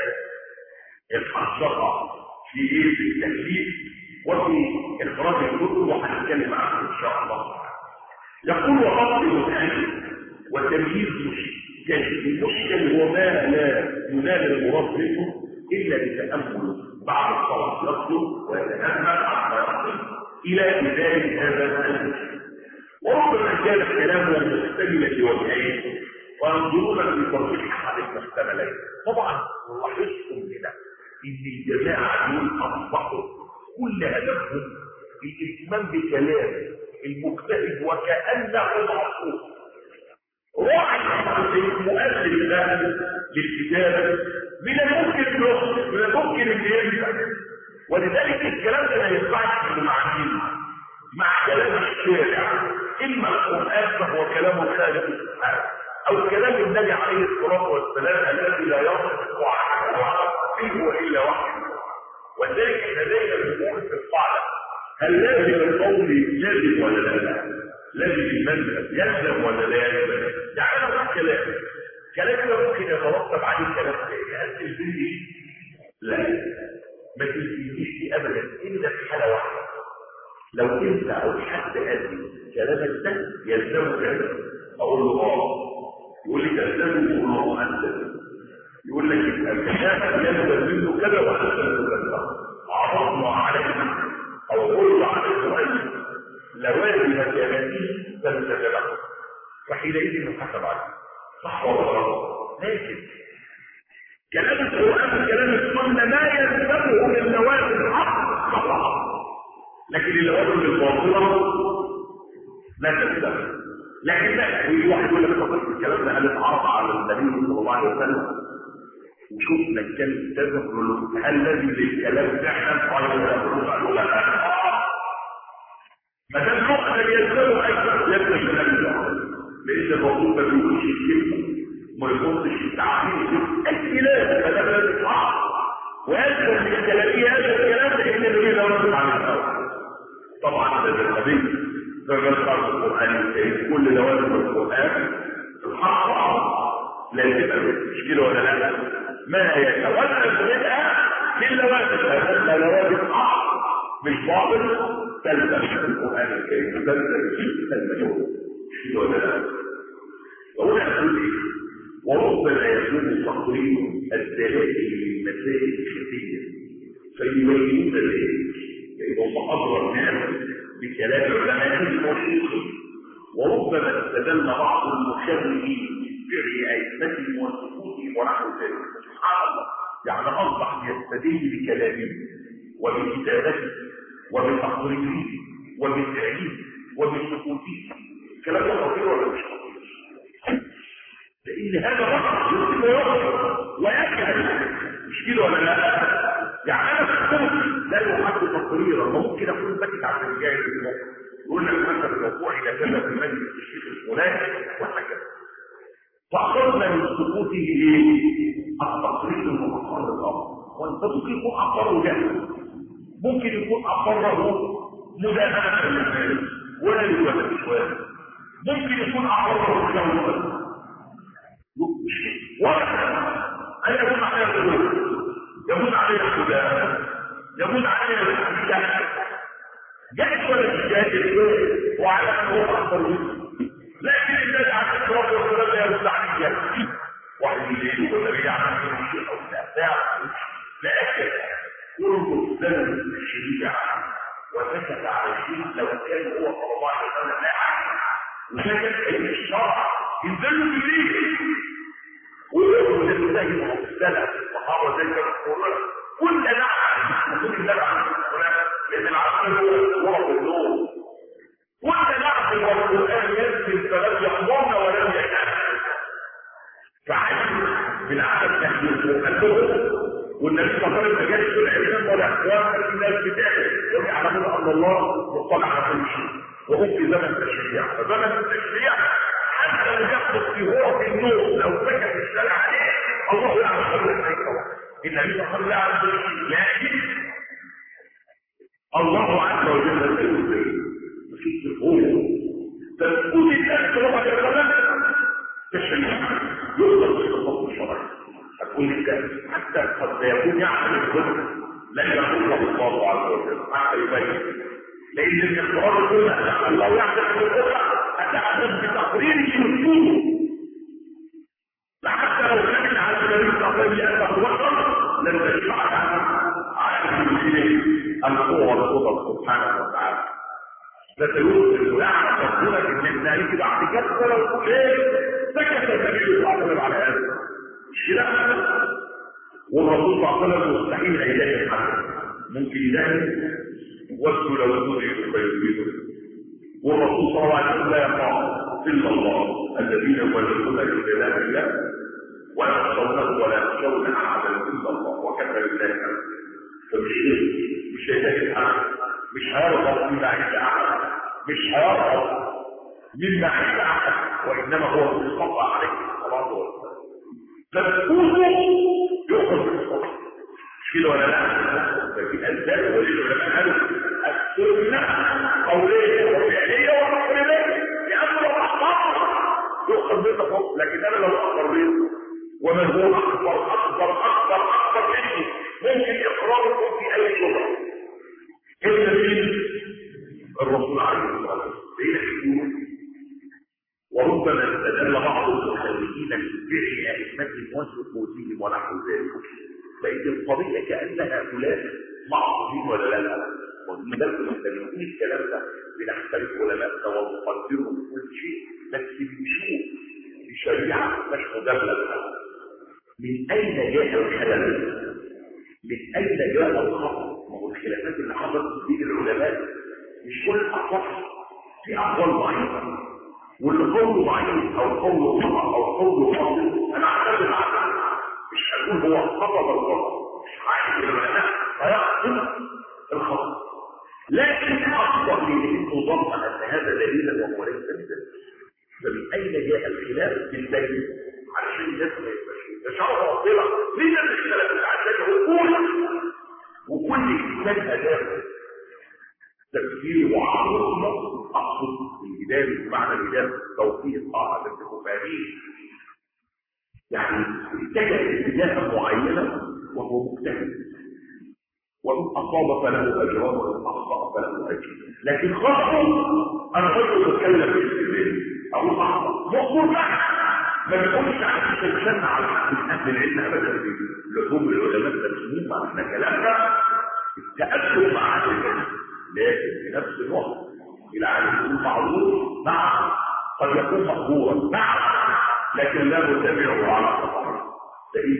S1: الحشرة في ايه في التكليف وفي اخراج الكتب وهنتكلم عنه ان شاء الله يقول وفصل الحديث وتمييز مشكل المشكل هو ما لا ينال المراد منه الا بتامل بعد الصلاه يصدر ويتامل حتى يصل الى مثال هذا المشكل وربما كان الكلام مستملا لوجهين وينظرون في ترجيح احد المحتملين طبعا نلاحظكم هنا ان الجماعه دول اصبحوا كل هدفهم الاهتمام بكلام المجتهد وكانه معصوم راعي المؤلف ده للكتاب من الممكن من الممكن ان ينفع ولذلك الكلام ده ما ينفعش مع مين؟ مع كلام الشارع اما القران فهو كلام الخالق سبحانه او كلام النبي عليه الصلاه والسلام الذي لا يصدق عنه فيه والا وحي ولذلك احنا دايما بنقول في القاعده هل لازم القول لازم ولا لا؟ لازم المذهب يلزم ولا لا يلزم؟ يعني انا بقول كلام كلام ده ممكن يترتب عليه كلام تاني هل تلزمني؟ لا ما تلزمنيش دي ابدا الا في حاله واحده لو انت او حد قال لي كلامك ده يلزمه كذا اقول له اه يقول لي تلزمه يقول له انت يقول لك يبقى الكلام يلزم منه كذا وانت كذا عرضنا عليه او قلت على الرجل لوازم كلامه فالتزمه فحينئذ نحاسب عليه صح ولا غلط لكن كلام القران وكلام السنه ما يلزمه من لوازم الحق صح لكن اللوازم الباطله لا تلزم لكن لا يجي واحد يقول لك طب الكلام ده هل اتعرض على النبي صلى الله عليه وسلم وشفنا الكلام التزم نقول له هل لازم للكلام فعلا قال لا لا ما دام نقطه يلزمه اكثر يلزم الكلام لان الرسول ما بيقولش الكلمه ما يقولش التعبير اي لازم ما دام لازم صح ويلزم من كلامه هذا الكلام لان النبي لا يرد عن الاول طبعا ده النبي ده الخلق القراني الكريم كل لوازم القران الحق لا تبقى مش كده ولا لا ما يتولد منها من لوازم هذا لوازم حق مش باطل تلزم القران الكريم تلزم المجهول مش كده ولا لا وهنا اقول ايه وربما يكون تقرير الدلائل للمسائل الخفيه فيبينون ذلك لانهم اضرر الناس بكلام علماء الموسيقى وربما استدل بعض المشرعين برعايتهم وسكوتهم ونحو ذلك سبحان الله يعني اصبح يستدل بكلامه وبكتابته وبتقريره وبفعله وبسكوته الكلام ده خطير ولا مش خطير؟ لان هذا فقط يمكن يخطر ويجهل مش كده ولا لا؟ يعني انا سكوت لا يحد تقريرا ممكن اكون بكت على الرجال يقول لك مثلا الوقوع الى كذا في مجلس الشيخ الفلاني وهكذا فاخذنا من سكوته ايه؟ التقرير المقر الامر وانت ممكن يكون اقره جهل ممكن يكون اقره مداهنه للناس ولا للولد شويه ممكن يكون اقره جوزا ولا أن يكون عليها الغلو يكون عليها الخداع يكون عليها الخداع جاءت ولا مش جاءت وعلى أن هو أكبر منه لكن الناس عن الصلاة والسلام لا يرد عليه واحد يليه ولا بيعمل منه شيء أو بتاع لكن يربط زمن الشريعة وسكت على الشيء لو كان هو صلى الله عليه وسلم لا يعلم وسكت ان الشرع ينزلوا بالليل ويقولوا لله السلف الصحابه زي ما بيقولوا كل نعم نقول النبي عليه الصلاه لان العقل هو ورق النور كل نعم والقران ينزل فلم يحضرنا ولم يكن فعجل بالعدد تحديد القران والنبي صلى الله عليه وسلم ما جاش يقول علم ولا اخوان في الناس بتاعه ويعلمون ان الله مطلع على كل شيء وهم في زمن التشريع فزمن التشريع حتى لو يخطط في هو في النور لو سكت الشارع عليه الله يعلم كل شيء النبي صلى الله عليه وسلم يعلم كل شيء لكن الله عز وجل لا يوجد مفيش تفهمه تفقد الناس صلى الله عليه وسلم شريعه يخلص بالخطاب الشرعي هتقول لك حتى قد يكون يعمل الظلم لن يقول الله عز وجل حتى يبين لان الاقرار يقول الله يعلم بالقدره هتعلم بتقريره وسوره فحتى لو كان على سبيل التقرير لانه بشر لن تشفع على المسلمين القوه والقدره سبحانه وتعالى فتقول يعلم ربنا ان ذلك بعد كده لو يقول ايه سكت سبيل الله على هذا لا والرسول صلى الله عليه وسلم مستحيل علاج الحد ممكن يلاقي واسكوا لو سمعوا فيزيدوا والرسول صلى الله عليه وسلم لا يقع الا الله الذين يولدون لله الله ولا يخشونه ولا يخشون احدا الا الله وكفى بالله فمش مش هيلاقي الحد مش هيرغب من معيشه احد مش هيرغب من معيشه احد وانما هو مصطفى عليه الصلاه والسلام فالكوزه يؤخذ بالصبر مش كده ولا لا ففي الاسباب والعلماء قالوا السنه قوليه وفعليه وتقريريه لانه لو اخطات يؤخذ بالصبر لكن انا لو اقريت ومن هو اكبر اكبر اكبر اكبر مني ممكن اقراركم في اي لغه الا مين الرسول عليه الصلاه والسلام وربما استدل بعض المخالفين بفعل ائمتهم وسقوطهم ونحو ذلك فإن القضية كأن هؤلاء معصومين ولا لا وفي ذلك المختلفين الكلام ده بنختلف علماءنا ونقدرهم كل شيء بس بنشوف بشريعة مش مدبلة من أين جاء الخلل؟ من أين جاء الخطأ؟ ما هو الخلافات اللي حصلت بين العلماء مش كل الأقوال في أقوال ضعيفة واللي قوله ضعيف او قوله خطا او قوله باطل انا اعتمد عليه مش هقول هو خطا ولا غلط مش عايز العلماء فيقصد الخطا لكن افضل من ان تظن ان هذا دليلا وهو ليس بدليل فمن اين جاء الخلاف في الدليل علشان الناس ما يبقاش شرط باطله ليه الاختلاف عشان عقول وكل انسان اداه تفكير وعقل اقصد الجدال بمعنى الجدال توفيق اه عشان تكونوا فاهمين يعني اتجه اتجاها معينه وهو مجتهد وان اصاب فله اجران وان اخطا فله اجر لكن خطأ انا رجل بتكلم في الاستدلال او اخطا مقبول بقى ما بيقولش عن الشمس على اهل العلم ابدا لهم العلماء تسليم مع احنا كلامنا التاكد مع اهل العلم لكن في نفس الوقت العالم يكون معروف نعم قد يكون مقبورا نعم لكن لا نتبعه على خطر فإن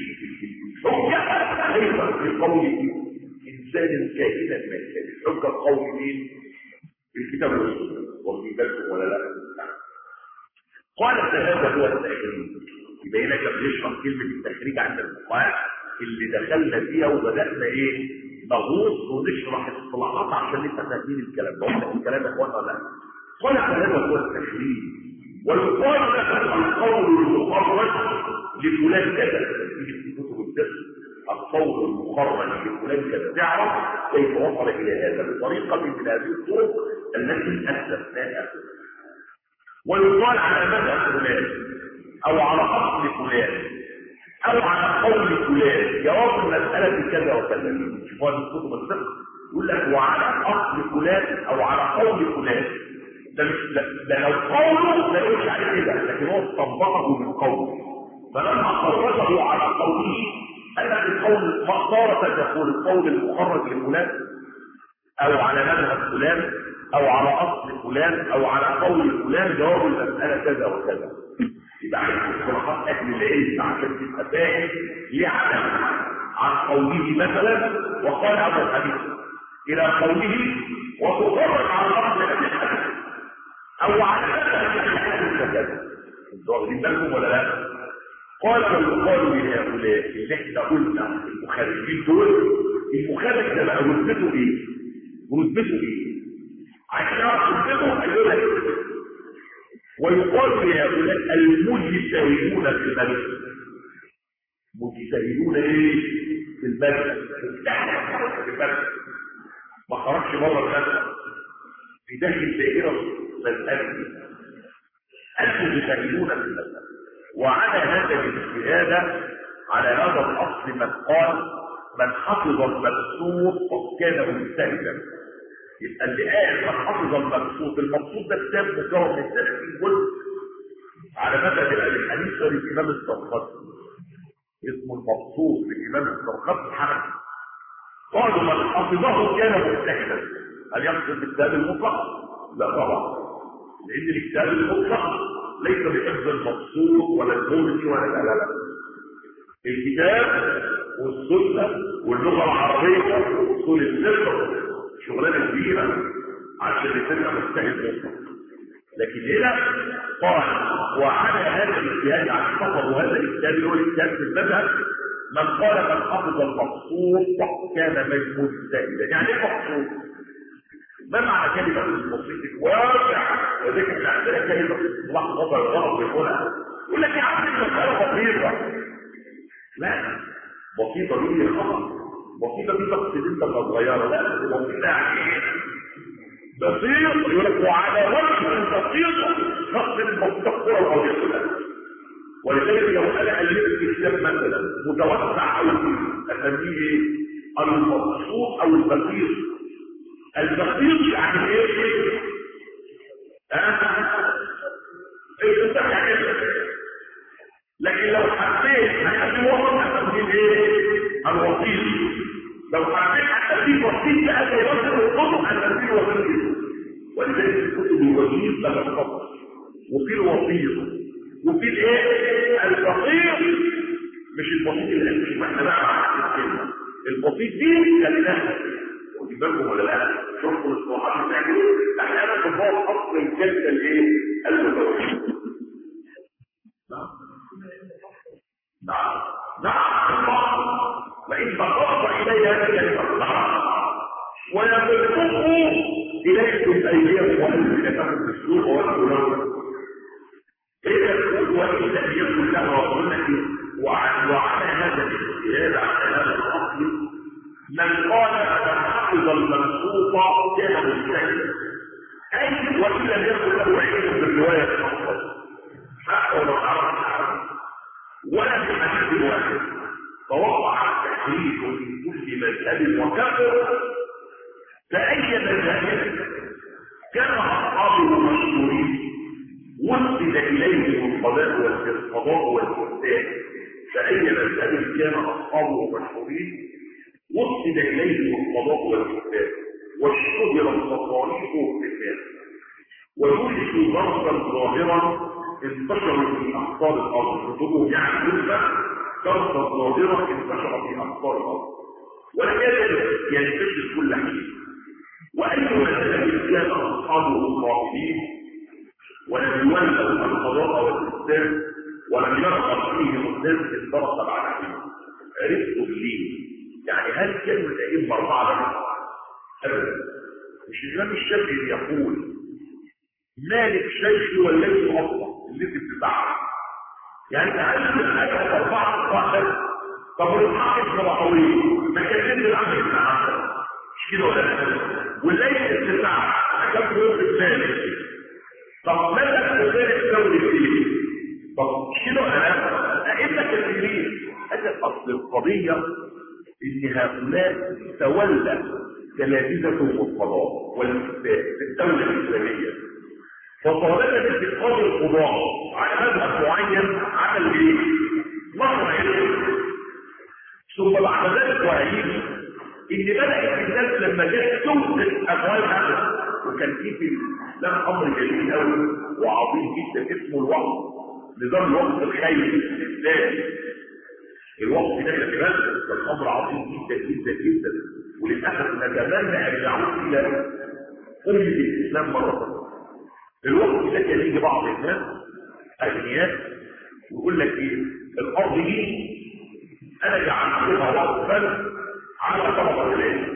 S1: حجة ليس في قول إنسان كائنا ما كان حجة قول مين؟ الكتاب والسنة وفي بالكم ولا لا؟ قال هذا هو التخريج يبين لك بنشرح كلمة التخريج عند الفقهاء اللي دخلنا فيها وبدأنا ايه؟ نغوص ونشرح الاصطلاحات عشان نبقى فاهمين الكلام ده قلنا الكلام يا اخوانا ولا قال هذا هو التخريج ويقال لك القول المخرج لفلان كذا في كتب الدرس القول المخرج لفلان كذا تعرف كيف وصل الى هذا بطريقه من هذه الطرق التي اسسناها ويقال على مدى فلان او على اصل فلان او على قول فلان جواب المسألة كذا وكذا شوفوا هذه الكتب الفقه يقول لك وعلى اصل فلان او على قول فلان ده مش ده لو قوله لا يقولش عليه كده لكن هو استنبطه من قوله فلما خرجه على قوله قال لك القول مقدارة يقول القول المخرج لفلان او على مذهب فلان او على اصل فلان او على قول فلان جواب المسألة كذا وكذا يبقى عايز اصطلاحات اهل العلم عشان تبقى فاهم يعلم عن قوله مثلا وقال ابو الحديث الى قوله وتخرج عن اصل ابي الحديث او على كذا انتوا واخدين بالكم ولا لا؟ قال ويقال لهؤلاء اللي احنا قلنا المخالفين دول المخالف ده بقى رتبته ايه؟ رتبته ايه؟ عشان يعرف رتبته قالوا لك ويقال لهؤلاء المجتهدون في المذهب مجتهدون ايه في المذهب في المذهب ما خرجش بره المذهب في داخل دائره مذهبي المجتهدون في المذهب وعلى هذا الاجتهاد على هذا الاصل من قال من حفظ المبسوط كان مجتهدا يبقى اللي قال من حفظ المبسوط المبسوط ده كتاب مكون من 30 جزء على مذهب ابي حنيفه للامام الصرخطي اسمه المبسوط للامام الصرخطي الحنفي قالوا من حفظه كان مجتهدا هل يقصد الكتاب المطلق؟ لا طبعا لان الكتاب المطلق ليس بحفظ المبسوط ولا الجوزي ولا لا لا لا الكتاب والسنه واللغه العربيه واصول الفقه شغلانه كبيره عشان تبقى مجتهد مطلق لكن هنا قال وعلى هذا الاجتهاد عن فقط وهذا الاجتهاد هو الاجتهاد في المذهب من قال من حفظ المقصود كان مجتهدا يعني ايه مقصود؟ ما معنى كلمة المقصود واسع وذلك احنا عندنا كلمة اصطلاح نظر الغرب هنا يقول لك يا عم المسألة بسيطة لا بسيطة دي خطأ بسيطة دي تقصد انت صغيرة لا بسيطة يعني ايه؟ بسيط يقول لك وعلى وجه بسيط تقصد البسيطة الكرة الأرضية ولذلك لو انا قلبت الكتاب مثلا متوسع او اسميه ايه؟ المبسوط او البسيط البسيط يعني ايه؟ ها؟ ايه انت يعني لكن لو حبيت هتخليه وسط هتخليه ايه؟ الوسيط لو حبيت هتخليه وسيط بقى زي وسط الكتب هتخليه وسيط ولذلك الكتب الوسيط لما تفضل وفي الوسيط وفي الايه البسيط مش البسيط اللي مش احنا بقى مع الكلمه البسيط دي كلمه واخدين بالكم ولا لا شوفوا الاصطلاحات بتاعتي احيانا بنقول اصل الكلمه الايه المتوسط نعم نعم نعم وان بقرت الي كلمه الصحراء ويبسطه اليكم ايديكم والسنتكم بالسوق والقلوب إذا وإن لم يكن له عقلة وعلى هذا الاجتهاد على هذا الأصل من قال من حفظ المنصوص كان مجتهدا أي وإن لم يكن له علم بالرواية الأفضل حتى ولو عرف العرب ولا في حديث واحد فوقع التحريف في كل مذهب وكفر فأي مذهب كان أصحابه مشهورين وصل إليه القضاء والقضاء والإحسان فأي مذهب كان أصحابه مشهورين وصل إليه القضاء والإحسان واشتهر التصاريح والكتاب ويوجد ضربا ظاهرا انتشر في أقطار الأرض كتبه يعني نسبة ضربا ظاهرا انتشر في أقطار الأرض ولم يزل ينتشر كل حين وأي مذهب كان أصحابه الظاهرين ولم يولوا القضاء والإسلام ولم يرغب فيه مسلم انضرب عليه عرفت ليه يعني هل كانوا الأئمة أربعة بس؟ أبدا مش الإمام الشافعي يقول مالك شيخي والذي أصلا اللي انت بتتعب يعني تعرف الأئمة أربعة واحد طب الحق ابن رحوي ما كان ابن الأمر ابن عشر مش كده ولا لا؟ والليل التسعة كان بيوقف مالك طب ماذا تدرك الدوري فيه طب مش كده ولا لا ائمه كثيرين هذا اصل القضيه ان هؤلاء تولى تلامذتهم القضاء والافتاء في الدوله الاسلاميه فطالما اتخاذ القضاء على مذهب معين عمل ايه؟ مصر علم ثم بعد ذلك وهيجي ان بدات الناس لما جت تنقذ اموالها وكان في في الاسلام امر جميل قوي وعظيم جدا اسمه الوقت نظام الوقت الخيري الاسلامي الوقت ده خلي بالك كان امر عظيم جدا جدا جدا وللاسف نتمنى ان يعود الى امه الاسلام مره اخرى الوقت ده كان يجي بعض الناس اغنياء ويقول لك ايه الارض دي انا جعلتها وقفا على طلبه العلم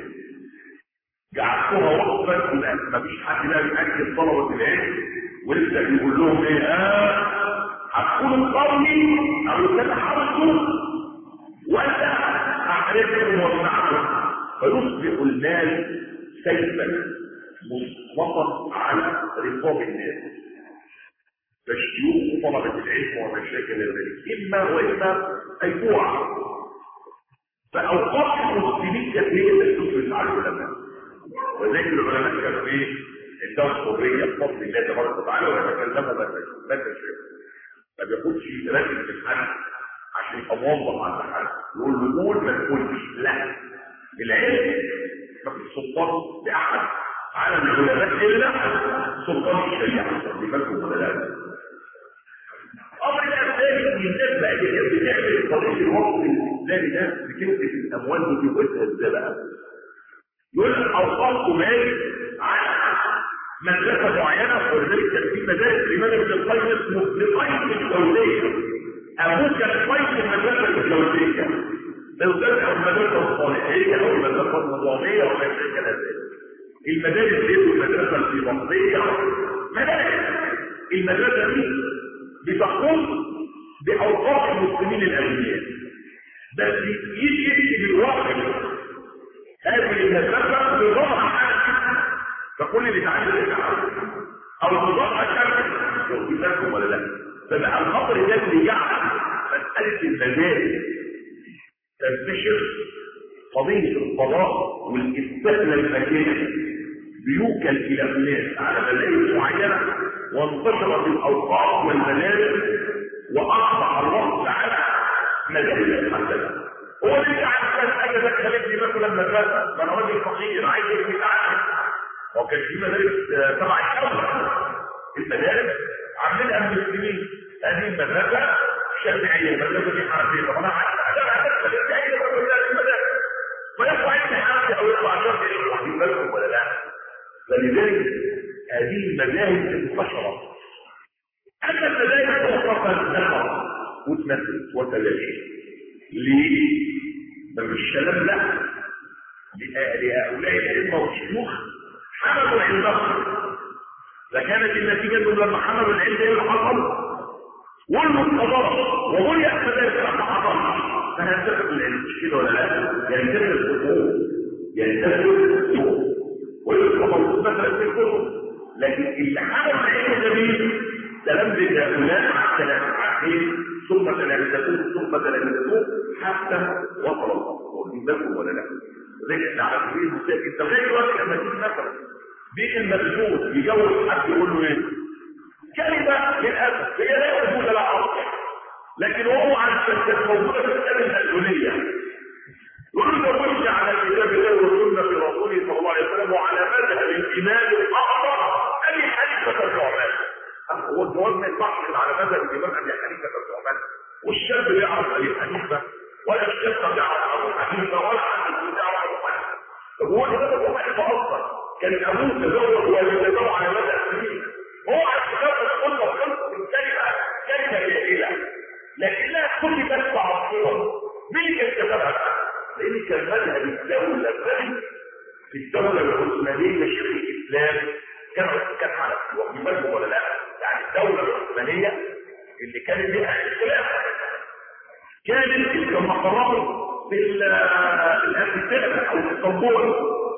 S1: جعلتها وقفا ما فيش حد لا يأكد طلبة العلم ولسه بيقول لهم ايه اه هتكونوا قومي او تتحركوا ولا احرجكم وامنعكم فيصبح الناس سيفا مسلطا على رقاب الناس فالشيوخ طلبة العلم وما شاكل ذلك إما وإما الجوع فأوقات المسلمين كانت هي اللي تفرز على العلماء وذلك العلماء كانوا ايه عندهم حرية بفضل الله تبارك وتعالى ويتكلموا متى شاء ما بياخدش راجل في الحل عشان يبقى موظف على الحل يقول له قول ما تقولش لا العلم ما في سلطان لأحد على العلماء إلا سلطان الشريعة لمنكم ولا لا أمر الأساسي من الناس بقى اللي كانت بتعمل قضية الوقت الإسلامي ده بتكتب الأموال دي وقتها إزاي بقى؟ يقول لك أوقات مال على مدرسة معينة ولذلك كان في مدارس الإمام ابن القيم اسمه ابن القيم الجوزية أبوه كان قيم المدرسة الجوزية مدرسة المدرسة الصالحية أو المدرسة النظامية أو ما شابه ذلك المدارس دي والمدرسة الفيضانية مدارس المدرسة دي بتقوم بأوقات المسلمين الأغنياء بس يجي يكتب الواقع هذه المدرسة بضاعة فكل اللي تعالى يرجع او بضاعة شركة يوم لكم ولا لا فبقى الخطر ده اللي جعل مسألة المدارس تنتشر قضية القضاء والاستثناء المكاني بيوكل إلى الناس على مدارس معينة وانتشرت الأوقات والمدارس وأصبح الوقت على مدارس محددة هو اللي عارف كان حاجة ده خلتني مثلا مدرسة ما أنا راجل فقير عايز يرمي تعلم هو كان في مدارس تبع الدولة المدارس عاملينها المسلمين هذه المدرسة شافعية المدرسة دي حنفية طب أنا عايز أنا عايز أي المدارس ويطلع ابن حنفي أو يطلع شافعي واخدين بالكم ولا لا؟ فلذلك هذه المذاهب انتشرت أما المذاهب توقفت نفر وتنفذ وتلاشي ليه؟ ما مش كلام لا لهؤلاء الأئمة والشيوخ حملوا عندهم فكانت النتيجة انهم لما حملوا العلم ايه اللي حصل؟ ولوا القضاء وولي المذاهب لما حصل فهنتفق العلم مش كده ولا لا؟ ينتفق الحقوق ينتفق الحقوق ويبقى موجود مثلا في الكتب لكن اللي حمل العلم ده مين؟ تلمذ هؤلاء تلامذتهم ثم تلامذتهم ثم تلامذتهم حتى وصل الله واخدين بالكم ولا لا؟ زي احنا على سبيل المثال انت غير دلوقتي لما تيجي مثلا بيت المسجون يجوز حد يقول له ايه؟ كلمه للاسف هي لا موجوده لا اصل لكن وهو عن كانت موجوده في الكلمه المسؤوليه يقول له زوجت على كتاب الله والسنه في رسوله صلى الله عليه وسلم وعلى مذهب الامام الاعظم ابي حنيفه النعمان هو الجواز ما يصحش على مذهب الامام ابي حنيفه النعمان والشاب يعرف ابي حنيفه ولا الشاب يعرف ابو حنيفه ولا حد يعرف ابو حنيفه طب هو ده ابو حنيفه اصلا كان ابوه تزوج والدته على مذهب سنين هو على كتاب السنه خلص من كلمه كلمه جاهله لكنها كتبت تعصبا مين اللي كتبها لان كان مذهب الدوله في الدوله العثمانيه شيخ الاسلام كان كان على واخدين بالكم ولا لا؟ يعني الدوله العثمانيه اللي كانت فيها اختلاف كانت كما قرروا في الانتفاع او في اسطنبول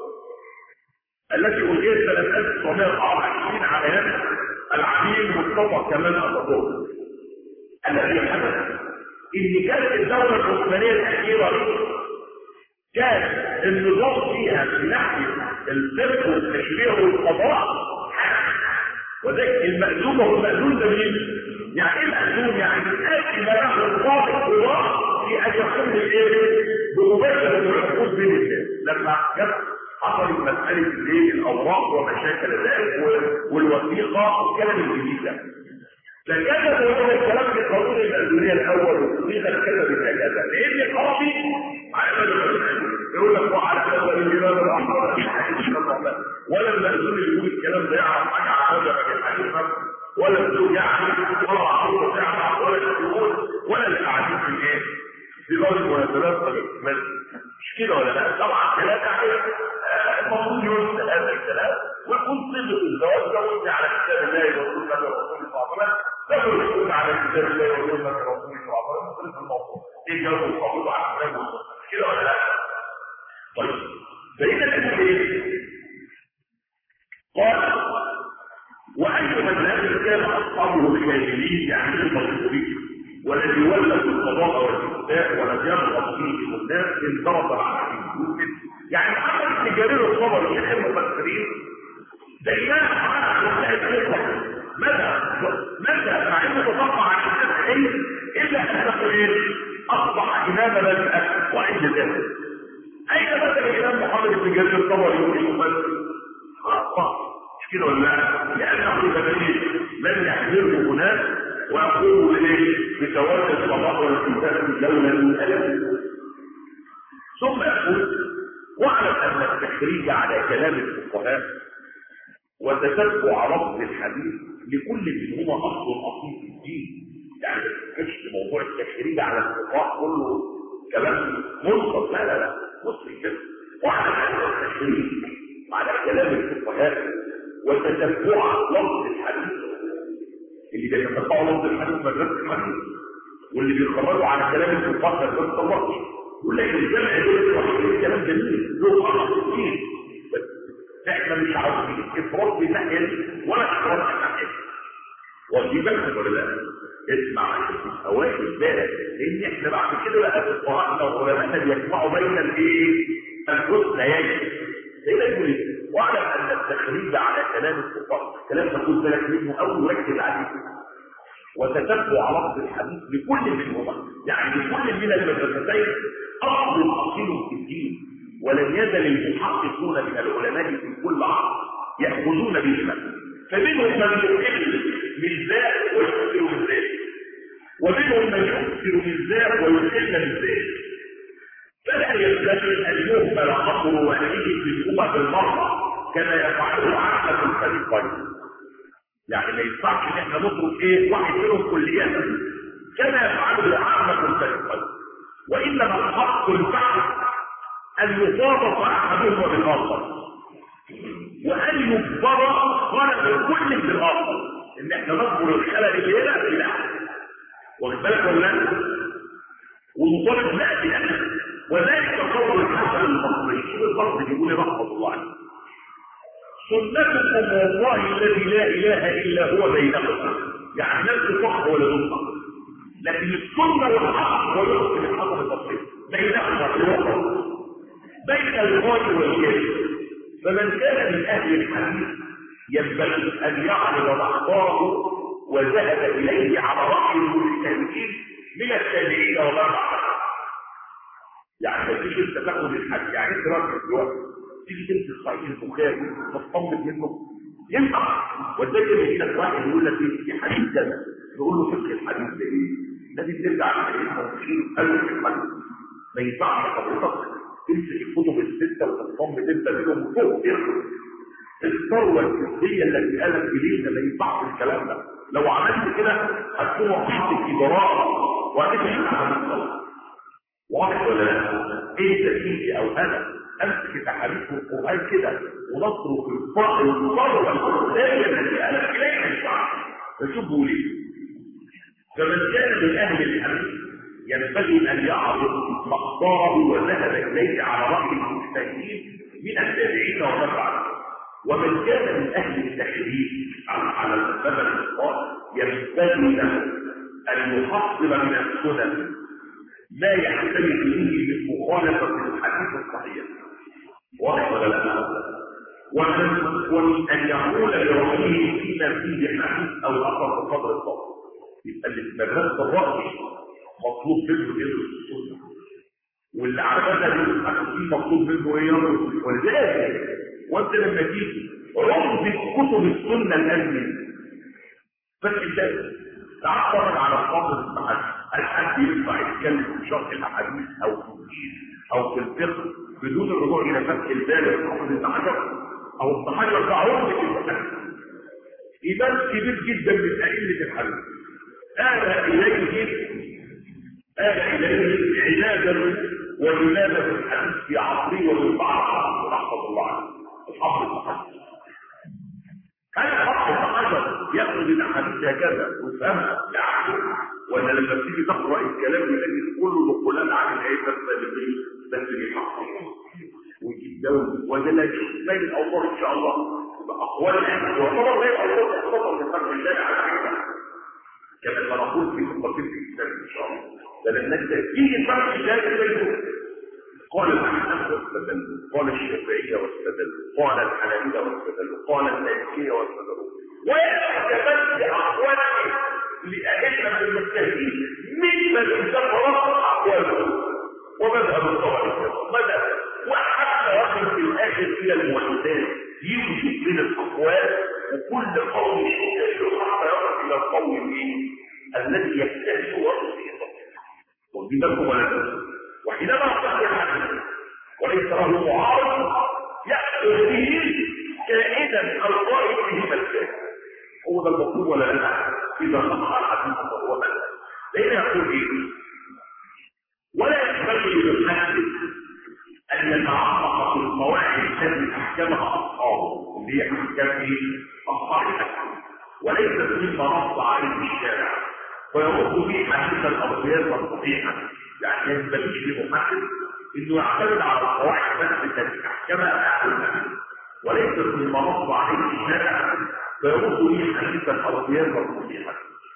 S1: التي ألغيت سنة 1924 على يد العميل مصطفى كمال أتاتورك الذي حدث إن كانت الدولة العثمانية الأخيرة كان النظام فيها من ناحية الفقه والتشريع والقضاء وذلك المأذون هو المأذون ده مين؟ يعني ايه المأذون؟ يعني آتي ما له القاضي القضاء في أن يقوم بالإيه؟ بمباشرة العقود بين الناس لما جت حصلت مسألة الايه الأوراق ومشاكل ذلك والوثيقة والكلام الجديد ده فكتب هو الكلام في قانون المأذونية الأول والصيغة كتب هكذا لأن القاضي على مدى يقول لك وعلى هذا الإمام الأحمر ولا المأذون اللي يقول الكلام ده يعرف حاجة عن هذا الحديث ولا الزوج يعرف ولا عروض تعرف ولا الشهود ولا اللي قاعدين في الايه؟ في غير المناسبات مش كده ولا لا؟ طبعا ثلاثة عليه المفروض يرسل هذا الكلام ويكون صفة الزواج ده وانت على كتاب الله ورسول الله ورسول صلى الله عليه وسلم لا يكون على كتاب الله ورسول الله ورسول صلى الله عليه وسلم صفة الموضوع ايه جواب القبول على الكلام مش كده ولا لا؟ طيب فإذا تقول ايه؟ قال واي مذهب كان اصحابه الكاملين يعني المظلومين والذي ولد القضاء والافتاء ولم يرغب فيه الناس انضرب على المسلم يعني محمد بن جرير الطبري شيخ المفسرين ده امام محمد ماذا ماذا مع انه تطبع عن الناس الا انه ايه اصبح اماما للاسف وعند ذلك اين مثلا الامام محمد بن جرير الطبري والمفسر خلاص مش كده ولا لا لانه دليل من يحذره هناك واقول ايه بتولي الصلاة والانتهاء لولا الالم ثم يقول واعلم ان التخريج على كلام الفقهاء وتتبع لفظ الحديث لكل منهما اصل اصيل في الدين يعني ما تفكرش في موضوع التخريج على الفقهاء كله كلام منصف لا لا لا مسلم كده واعلم ان التخريج على كلام الفقهاء وتتبع لفظ الحديث اللي بيتتبعوا لفظ الحديث مدرسه الحديث واللي بيخرجوا على كلام الفقهاء مدرسه الله يقول لك الجمع دول كلام جميل له قرار كتير احنا مش عاوزين افراط في الناحيه دي ولا افراط في الناحيه دي واخدين بالكم ولا لا؟ اسمع اوائل بالك لان احنا بعد كده بقى فقهاءنا وعلمائنا بيجمعوا بين الايه؟ الحسنيين زي ما يقول واعلم ان التخريج على كلام الفقهاء كلام تقول بالك منه او ركز عليه وتتبع لفظ الحديث لكل منهما يعني لكل من المدرستين اصل اصيل في الدين ولن يزل المحققون من العلماء في كل عصر ياخذون بهما فمنهم من يقل من ذاك ويكثر من ذاك ومنهم من يكثر من ذاك ويقل من ذاك فلا ينبغي ان يهمل امر واحد في الامه بالمره كما يفعله عامه الفريقين يعني ما ينفعش ان احنا نترك ايه واحد منهم كليات كما يفعله عامه الفريقين وانما الحق الفعل ان يصادف احدهما بالاخر وان يجبر خلق كل بالاخر ان احنا نجبر الخلل اللي هنا في الاحد واخد بالك ولا لا والمطالب لا بأنا وذلك قول الحسن البصري شو البصري يقول رحمه الله عليه سنتكم والله الذي لا اله الا هو بينكم يعني نفس صح ولا نصح لكن السنه والحق هو يحكم الحسن البصري بينهما في الوسط بين الغاية والجاهل فمن كان من أهل الحديث ينبغي أن يعرض أخباره وذهب إليه على رأي المجتهدين من التابعين ومن بعدهم يعني ما تيجي انت تاخد الحديث يعني انت راجل دلوقتي تيجي تمسك صحيح البخاري تستنبط منه ينفع وتجد يجي لك واحد يقول لك في حديث كذا تقول له فقه الحديث ده ايه؟ لازم ترجع لحديث تفصيل قلب الحديث ما ينفعش حضرتك تمسك الكتب الستة وتنضم انت منهم فوق الثروة الفكرية التي قالت إلينا ما ينفعش الكلام ده لو عملت كده هتكون وقعت في براءة وهتبقى عن الصلاة واضح ولا لا؟ انت تيجي او انا امسك تحاليف القرآن كده ونصرف الفقر والثروة الفكرية التي قالت إلينا ما ينفعش فشوفوا ليه فمن كان من أهل الحديث ينبغي أن يعرض مقداره وذهب إليه على رأي المجتهدين من التابعين ومن بعدهم ومن كان من أهل التحريف على المذهب الإسقاط ينبغي له أن يحصل من السنن ما يحتمل فيه من مخالفة الحديث الصحيح واضح ولا لا؟ ومن ومن أن يقول لرأيه فيما فيه حديث أو أثر بقدر الضبط يبقى اللي في مدرسة الرأي مطلوب منه يدرس السنة واللي على بدأ يدرس فيه مطلوب منه ايه يدرس ولذلك وانت لما تيجي رمز كتب السنة الأزمة فتح الدرس تعبر على الفضل الصحيح الحد ينفع يتكلم في شرح الاحاديث او في الدين او في الفقه بدون الرجوع الى فتح البال الحافظ ابن حجر او ابن حجر ده عمر في الفتح ايمان كبير جدا من ائمه الحديث آل اليه آل إليه عنادا وولادة الحديث في عصره ومن بعض رحمة الله عليه الحفظ الحديث هل حفظ الحجر يأخذ الأحاديث هكذا ويفهمها يعني ولا لما تيجي تقرأ الكلام يلاقي كله نقولان عن الآية السابقين بس بيحفظ ويجيب ده وده لا يشوف زي الاوضاع ان شاء الله يبقى اقوال العلم وطبعا زي الاوضاع تخطط من فرق الله على فكره كما سنقول في تفاصيل في الكتاب ان شاء الله لان الناس تيجي فرق الله بينهم قال الأحناف واستدلوا قال الشافعية واستدلوا قال الحنابلة واستدلوا قال المالكية واستدلوا ويحتمل بأقواله لأئمة المجتهدين ممن تفرق أقواله ومذهب الطوائف مذهب وحتى يصل في الآخر إلى المعتزلة يوجد من الأقوال وكل قول يجتهد حتى يصل إلى القول الذي يجتهد ويصل إلى واخدين بالكم ولا لا؟ وحينما يصح الحديث وليس له معارض يأخذ به كائنا القائل به مكان هو ده المطلوب ولا لا اذا صح الحديث فهو مكان لان يقول ايه ولا ينبغي للمحدث ان يتعمق في القواعد التي احكمها اصحابه اللي هي احكام ايه اصحاب الحكم وليست مما نص عليه الشارع ويرد به حديث الارضيات الصحيحه يعني ما ينبغيش للمحدث انه يعتمد على القواعد بس التي احكمها اهل الحديث وليست مما نص عليه الشارع فيرد به حديث الارضيات الصحيحه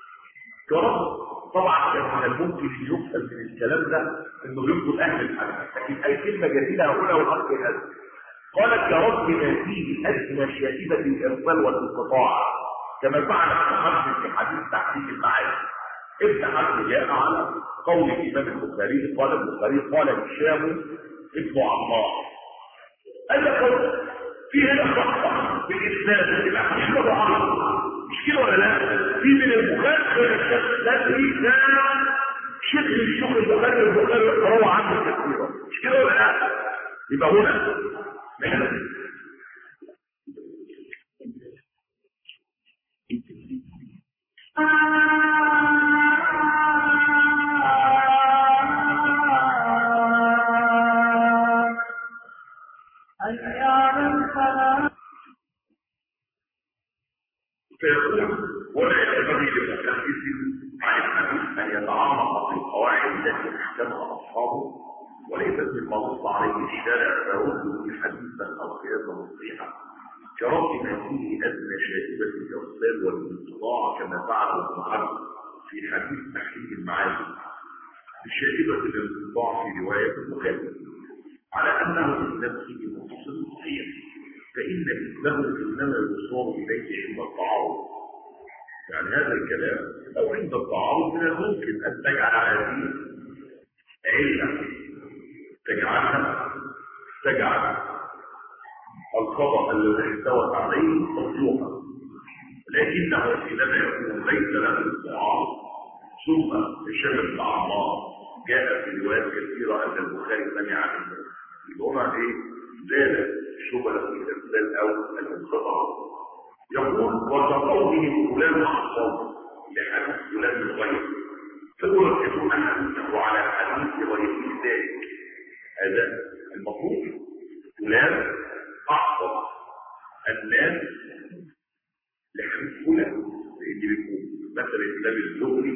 S1: كرد طبعا كان من الممكن ان يفهم من الكلام ده انه ينقل اهل الحديث لكن اي كلمه جديده هقولها والامر هذا قالت كرد ما فيه ادنى شائبه الارسال والانقطاع كما فعل ابن في حديث تحديد المعارف ابن حزم جاء على قول الامام البخاري قال البخاري قال هشام ابن عمار قال لك في هنا خطأ في الاسناد يبقى مش كده ضعف مش كده ولا لا في من البخاري غير الشيخ لا في ده شيخ الشيخ البخاري البخاري روى عنه كثيرا مش كده ولا لا يبقى هنا فيقول ولا ينبغي للمحدث عن الحديث ان يتعمق في القواعد التي احكمها اصحابه وليست مما نص عليه الشارع فيرد به حديثا او قياسا صحيحا كرد ما فيه ادنى شائبه الارسال والانقطاع كما فعل ابن حزم في حديث تحليل المعاني بشائبه الانقطاع في روايه البخاري على انه في نفسه متصل صحيح فإن مثله إنما يصار إليه عند التعارض يعني هذا الكلام أو عند التعارض من الممكن أن تجعل هذه علة تجعلها تجعل الخطأ الذي احتوت عليه مصلوحا لكنه حينما يكون ليس له التعارض ثم بشبه الأعمار جاء في روايات كثيرة أن البخاري سمع منه يقول ايه زال شبهة الإرسال أو الانقطاع يقول وكقوله فلان أحصل لحديث فلان من غيره فهو يكون حديثه على حديث غير ذلك هذا المفروض فلان أحصل الناس لحديث فلان لأن بيكون مثلا الكتاب الزهري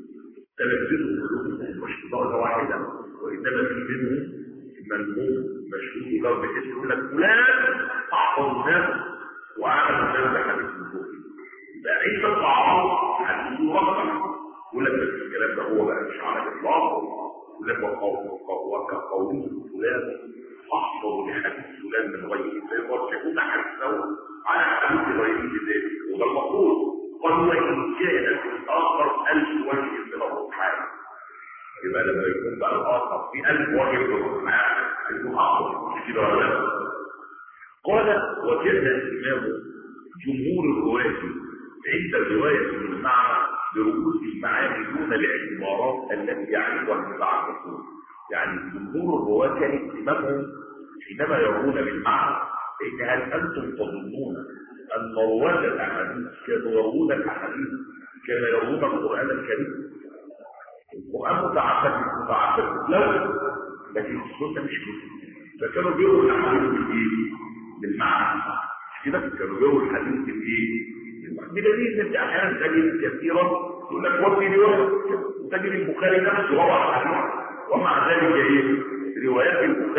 S1: تلفزه كلهم مش درجة واحدة وإنما في منهم منهم مشهور له باسم يقول لك فلان احفظ الناس وعمل الناس بحديث الزهري يبقى عيسى التعارض حديث مركب يقول لك الكلام ده هو بقى مش على الاطلاق يقول لك وكقوله فلان احفظ لحديث فلان من غيره فيرجعون حديثه على حديث غيره ذلك وده المفروض قد وان كان في الاخر الف وجه من الروحان يبقى لما يكون بقى الاخر في الف وجه من الروحان يكون اقوى مش كده ولا لا قال وكان الامام جمهور الرواة عند الرواية بالمعنى برؤوس المعاني دون الاعتبارات التي يعرفها المتعلقون يعني جمهور الرواة كان اهتمامهم حينما يرون بالمعنى ان هل انتم تظنون ان رواه الاحاديث كانوا يرون الاحاديث كما يرون القران الكريم القران متعبد متعبد له لكن السنه مش كده فكانوا بيقولوا الاحاديث بالايه؟ بالمعنى كده كانوا بيقولوا الحديث بالايه؟ بدليل ان احيانا تجد كثيرا يقول لك وفي روايه وتجد البخاري نفسه روى الحديث ومع ذلك ايه؟ روايات البخاري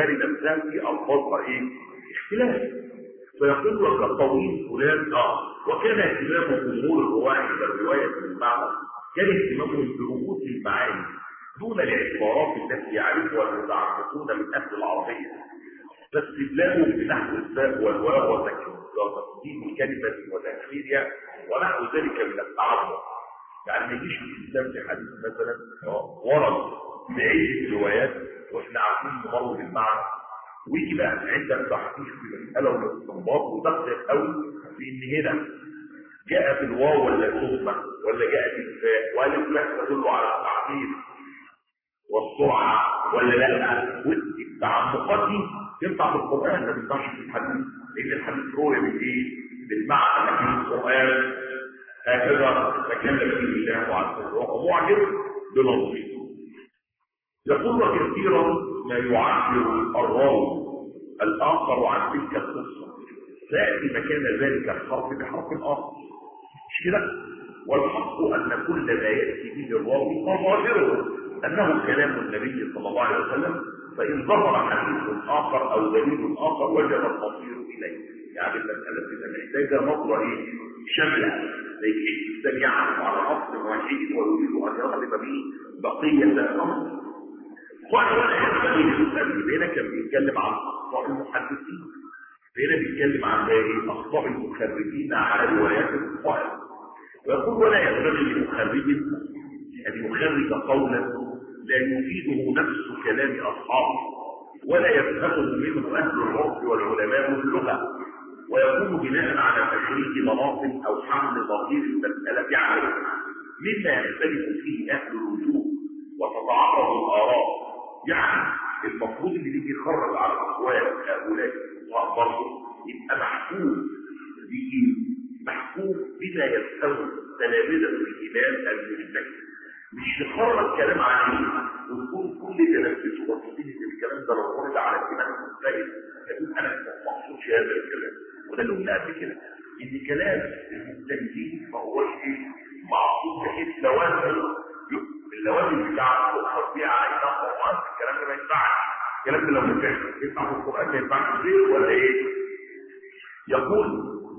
S1: البخاري نفسها في الفاظها ايه اختلاف فيقول لك الطويل فلان اه وكان اهتمام جمهور الرواه عند الروايه بالمعنى كان اهتمامهم برؤوس المعاني دون الاعتبارات التي يعرفها المتعمقون من اهل العربيه فاستدلالهم بنحو الباء والواو وتقديم الكلمه وتاخيرها ونحو ذلك من التعمق يعني ما يجيش الاسلام في حديث مثلا ورد بعده روايات واحنا عارفين نمر بالمعنى ويجي بقى عندك تحقيق في المساله والاستنباط ودقق قوي في ان هنا جاء بالواو ولا ثم ولا جاء بالفاء والف لا تدل على التعقيد والسرعه ولا لا والتعمقات دي تنفع في القران ما تنفعش في الحديث لان الحديث روي بالايه؟ بالمعنى لكن القران هكذا تكلم فيه الله عز وجل وهو معجب بلطفه يقول كثيرا ما يعبر الراوي الاخر عن تلك القصه فياتي مكان ذلك الحرف بحرف اخر مش كده والحق ان كل ما ياتي به الراوي فظاهره انه كلام النبي صلى الله عليه وسلم فان ظهر حديث اخر او دليل اخر وجب المصير اليه يعني المساله كده محتاجه نظره ايه شامله لكي الانسان يعرف على اصل واحد ويريد ان يغلب به بقيه الامر ولا ينبغي للإنسان هنا كان بيتكلم عن أخطاء المحدثين هنا بيتكلم عن ايه أخطاء المخرجين على روايات الفقهاء ويقول ولا ينبغي لمخرج أن يخرج قولا لا يفيده نفس كلام أصحابه ولا يفهمه منه أهل العرف والعلماء اللغة ويكون بناء على تخريج مناطق أو حمل ظهير المسألة عليه مما يختلف فيه أهل الوجوه وتتعرض الآراء يعني المفروض اللي يجي يخرج على اقوال هؤلاء برضه يبقى محكوم بايه؟ محكوم بما يستوي تلامذه الامام المجتهد مش يخرج كلام عليه ويكون كل تلامذته واثقين ان الكلام ده لو ورد على الامام المجتهد يقول انا ما مقصودش هذا الكلام وده اللي قلنا قبل كده ان كلام المجتهدين ما هوش ايه؟ معصوم بحيث لوازم اللوازم بتاعته تطبيع على القرآن الكلام ده ما ينفعش الكلام ده لو ما ينفعش ينفع في القرآن ما ينفعش غير ولا ايه يقول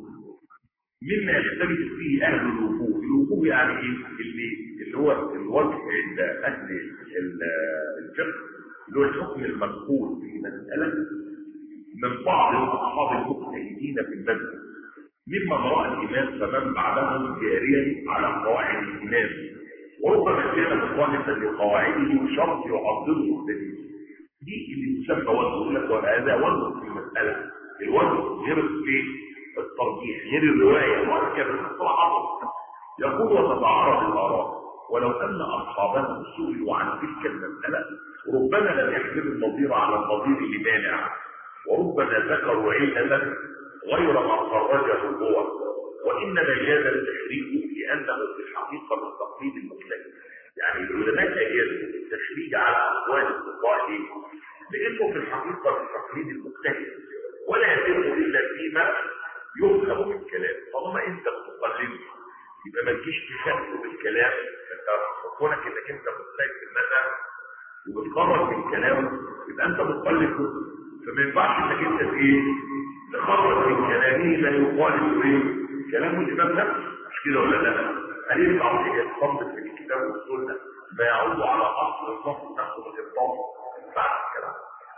S1: مما يختلف فيه اهل الوقوف الوقوف يعني ايه اللي اللي هو الوجه عند اهل الفقه اللي هو الحكم المنقول في مسألة من بعض اصحاب المجتهدين في المذهب مما رأى الإمام فمن بعدهم جاريا على قواعد الإمام وربما كان مخالفا لقواعده شرط يعضله الدليل دي اللي تسمى وجه يقول لك وهذا وجه في المساله الوجه غير الايه الترجيح غير الروايه وهكذا الصراحه يقول وتتعارض الاراء ولو ان اصحابه سئلوا عن تلك المساله ربما لم يحملوا النظير على النظير لمانع وربما ذكروا عله غير ما خرجه هو وإنما جاز التشريك لأنه في الحقيقة من تقليد المجتهد يعني العلماء أجازوا التشريك على أقوال الفقهاء لأنه في الحقيقة من تقليد المجتهد ولا يتم إلا فيما يفهم من كلام طالما أنت بتقلده يبقى ما تجيش تشاركه بالكلام انت كونك انك انت مجتهد في المذهب وبتقرر من كلامه يبقى انت بتقلده فما ينفعش انك انت ايه تخرج من كلامه ما يخالف ايه كلام الإمام نفسه مش كده ولا لا هل ينفع في الصمت في الكتاب والسنة ما يعود على أصل الصمت نفسه بالإبطال بعد الكلام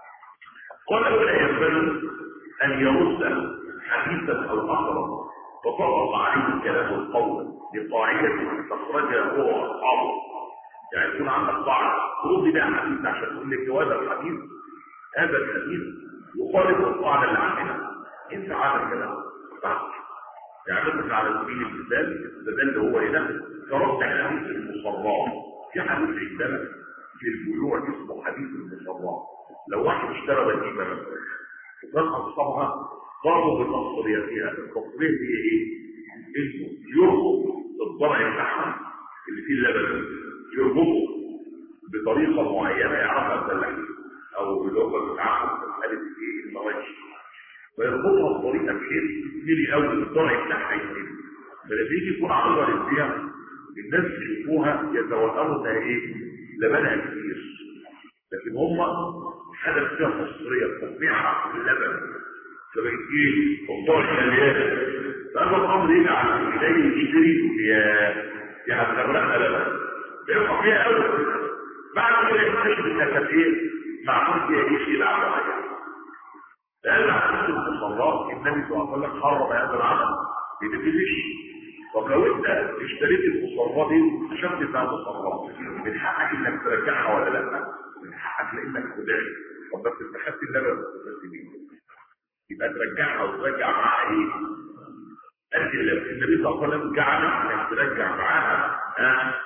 S1: قال ولا ينبغي أن يرد حديثا أو أخرا فطرق عليه الكلام القول لقاعدة تخرجها هو وأصحابه يعني يكون عندك قاعدة ترد بها حديث عشان تقول لك هذا الحديث هذا الحديث يخالف القاعدة اللي عندنا انت عارف الكلام بعد يعني مثل على سبيل المثال استدل هو هنا كرد حديث المصرع في حديث عندنا في البيوع اسمه حديث المصرع لو واحد اشترى بهيمه مثلا وكان اصابها قاموا بتصريتها التصريح هي ايه؟ انه يربط الضرع بتاعها اللي فيه اللبن يربطه بطريقه معينه يعرفها الفلاح او باللغه بتاعته مساله ايه؟ المواشي ويربطها بطريقه بحيث تبتدي اول الضرع بتاعها يتم فلما يجي يكون عرضه للبيع الناس يشوفوها يتوهموا انها ايه؟ لبنها كتير لكن هم حدث فيها مصرية تطبيعها باللبن فبقت ايه موضوع المليان فهذا الامر يجعل اليه يشتري يا يا هتغرقنا لبن بيقع فيها قوي بعد كده يكتشف انها كانت ايه معمول فيها ايه شيء لعبه حاجه لان حديث المصلات النبي صلى الله عليه وسلم حرم هذا العمل بتفلش طب لو انت اشتريت المصرات دي شفت انها مصرات من حقك انك ترجعها ولا لا من حقك لانك خدعت طب بس انت خدت اللبن بس بيه يبقى ترجعها وترجع معاها ايه قد اللبن النبي صلى الله عليه وسلم جعل انك ترجع معاها ها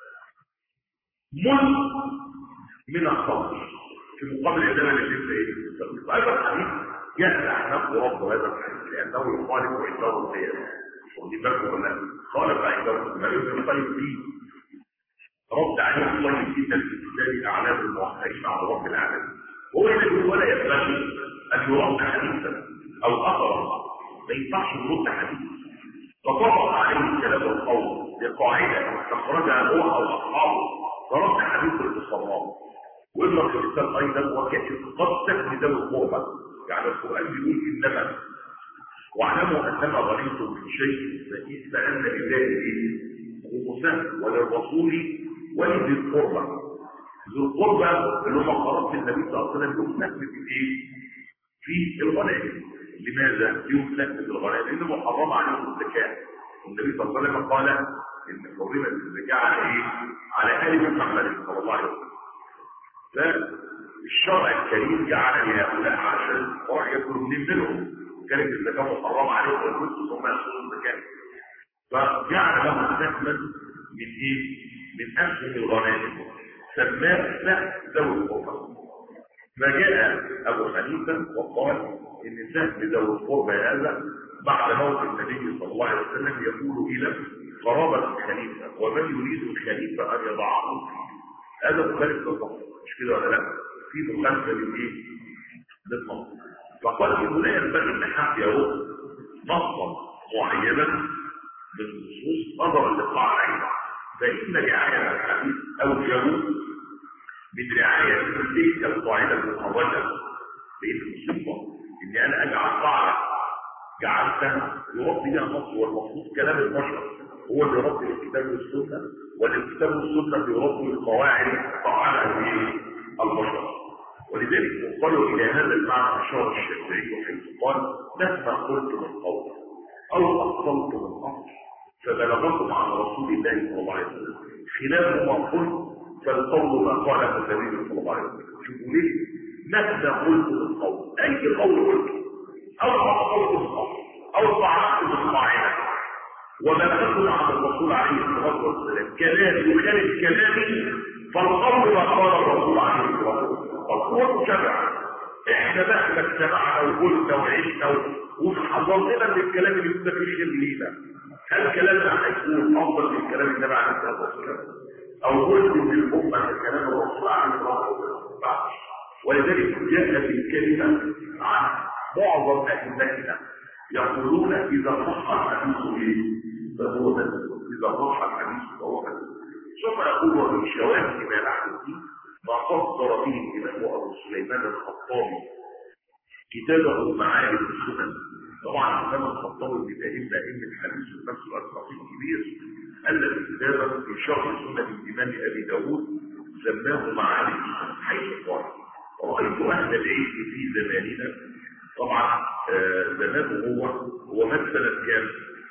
S1: مل من الخمر في مقابل اللبن اللي انت ايه هذا الحديث جاء الاحناف ورب هذا الحديث لانه يخالف عنده القياس ودي بالك ولا خالف عنده ما يمكن القيم فيه رد عليه الله جدا في كتاب اعلام الموحدين على رب العالمين هو يقول ولا ينبغي ان يرد حديثا او اثرا ما ينفعش يرد حديث فطبق عليه كلام القول لقاعده استخرجها هو او اصحابه فرد حديث الاتصالات وابن الخليفه ايضا وكأن قد تكفي ذوي القربى يعني القران بيقول انما واعلموا انما غنيتم من شيء فان لله ايه خمسه وللرسول ولذي القربى ذو القربى اللي هم قرابه النبي صلى الله عليه وسلم لهم نسبه في ايه؟ في الغنائم لماذا؟ لهم نسبه الغنائم لان محرم عليهم الزكاه النبي صلى الله عليه وسلم قال ان حرمت الزكاه على ايه؟ على ال محمد صلى الله عليه وسلم فالشرع الكريم جعل لهؤلاء عشان الفقراء ياكلوا منين منهم كانت الزكاه محرمه عليهم والكنت ثم ياخذوا الزكاه فجعل لهم سهما من ايه؟ من اسهم الغنائم سماه سهم ذوي القربى فجاء ابو حنيفه وقال ان سهم ذوي القربى هذا بعد موت النبي صلى الله عليه وسلم يقول الى قرابه الخليفه ومن يريد الخليفه ان يضعه فيه هذا مخالف للنص مش كده ولا لا في مخالفه للايه للنص فقال انه لا ينبغي ان حد يرد نصا معينا من نصوص نظرا للقاعده فان رعايه الحديث اوجبوا من رعايه تلك القاعده المخرجه بين المصيبه ان انا اجعل قاعده جعلتها يرد بها النص والمفروض كلام البشر هو اللي يرد الكتاب والسنه والكتاب والسنه بيرد القواعد قاعده البشر ولذلك وصلوا الى هذا المعنى اشار الشافعي حيث قال مهما قلت من قول او اقصلت من امر فبلغكم عن رسول الله صلى الله عليه وسلم خلاف ما قلت فالقول ما قاله النبي صلى الله عليه وسلم شوفوا ليه مهما قلت من قول اي قول قلت او اقصلت من امر او طعنت من قاعده وما تكن عن الرسول عليه الصلاه والسلام كلام يخالف كلامي فالقول ما قال الرسول عليه الصلاه والسلام فالقول شرع احنا بقى اجتمعنا وقلنا وعشنا وحضرنا من الكلام اللي كنا فيه شيء لينا هل كلامنا هيكون افضل من كلام النبي عليه الصلاه والسلام او قلت من الامه كلام الرسول عليه الصلاه والسلام ولذلك جاء في الكلمه عن معظم ائمتنا يقولون اذا صح الحديث فهو اذا صح الحديث فهو ثم يقول ومن شواهد ما نحن فيه ما فسر به الامام ابو سليمان الخطابي كتابه معالم السنن طبعا الامام الخطابي بيتهم ائمه الحديث في نفس الوقت خطيب كبير الذي كتابه في شرح سنه الامام ابي داود سماه معالم السنن حيث قال رايت اهل العلم في زماننا طبعا آه زمانه هو هو مثلا كان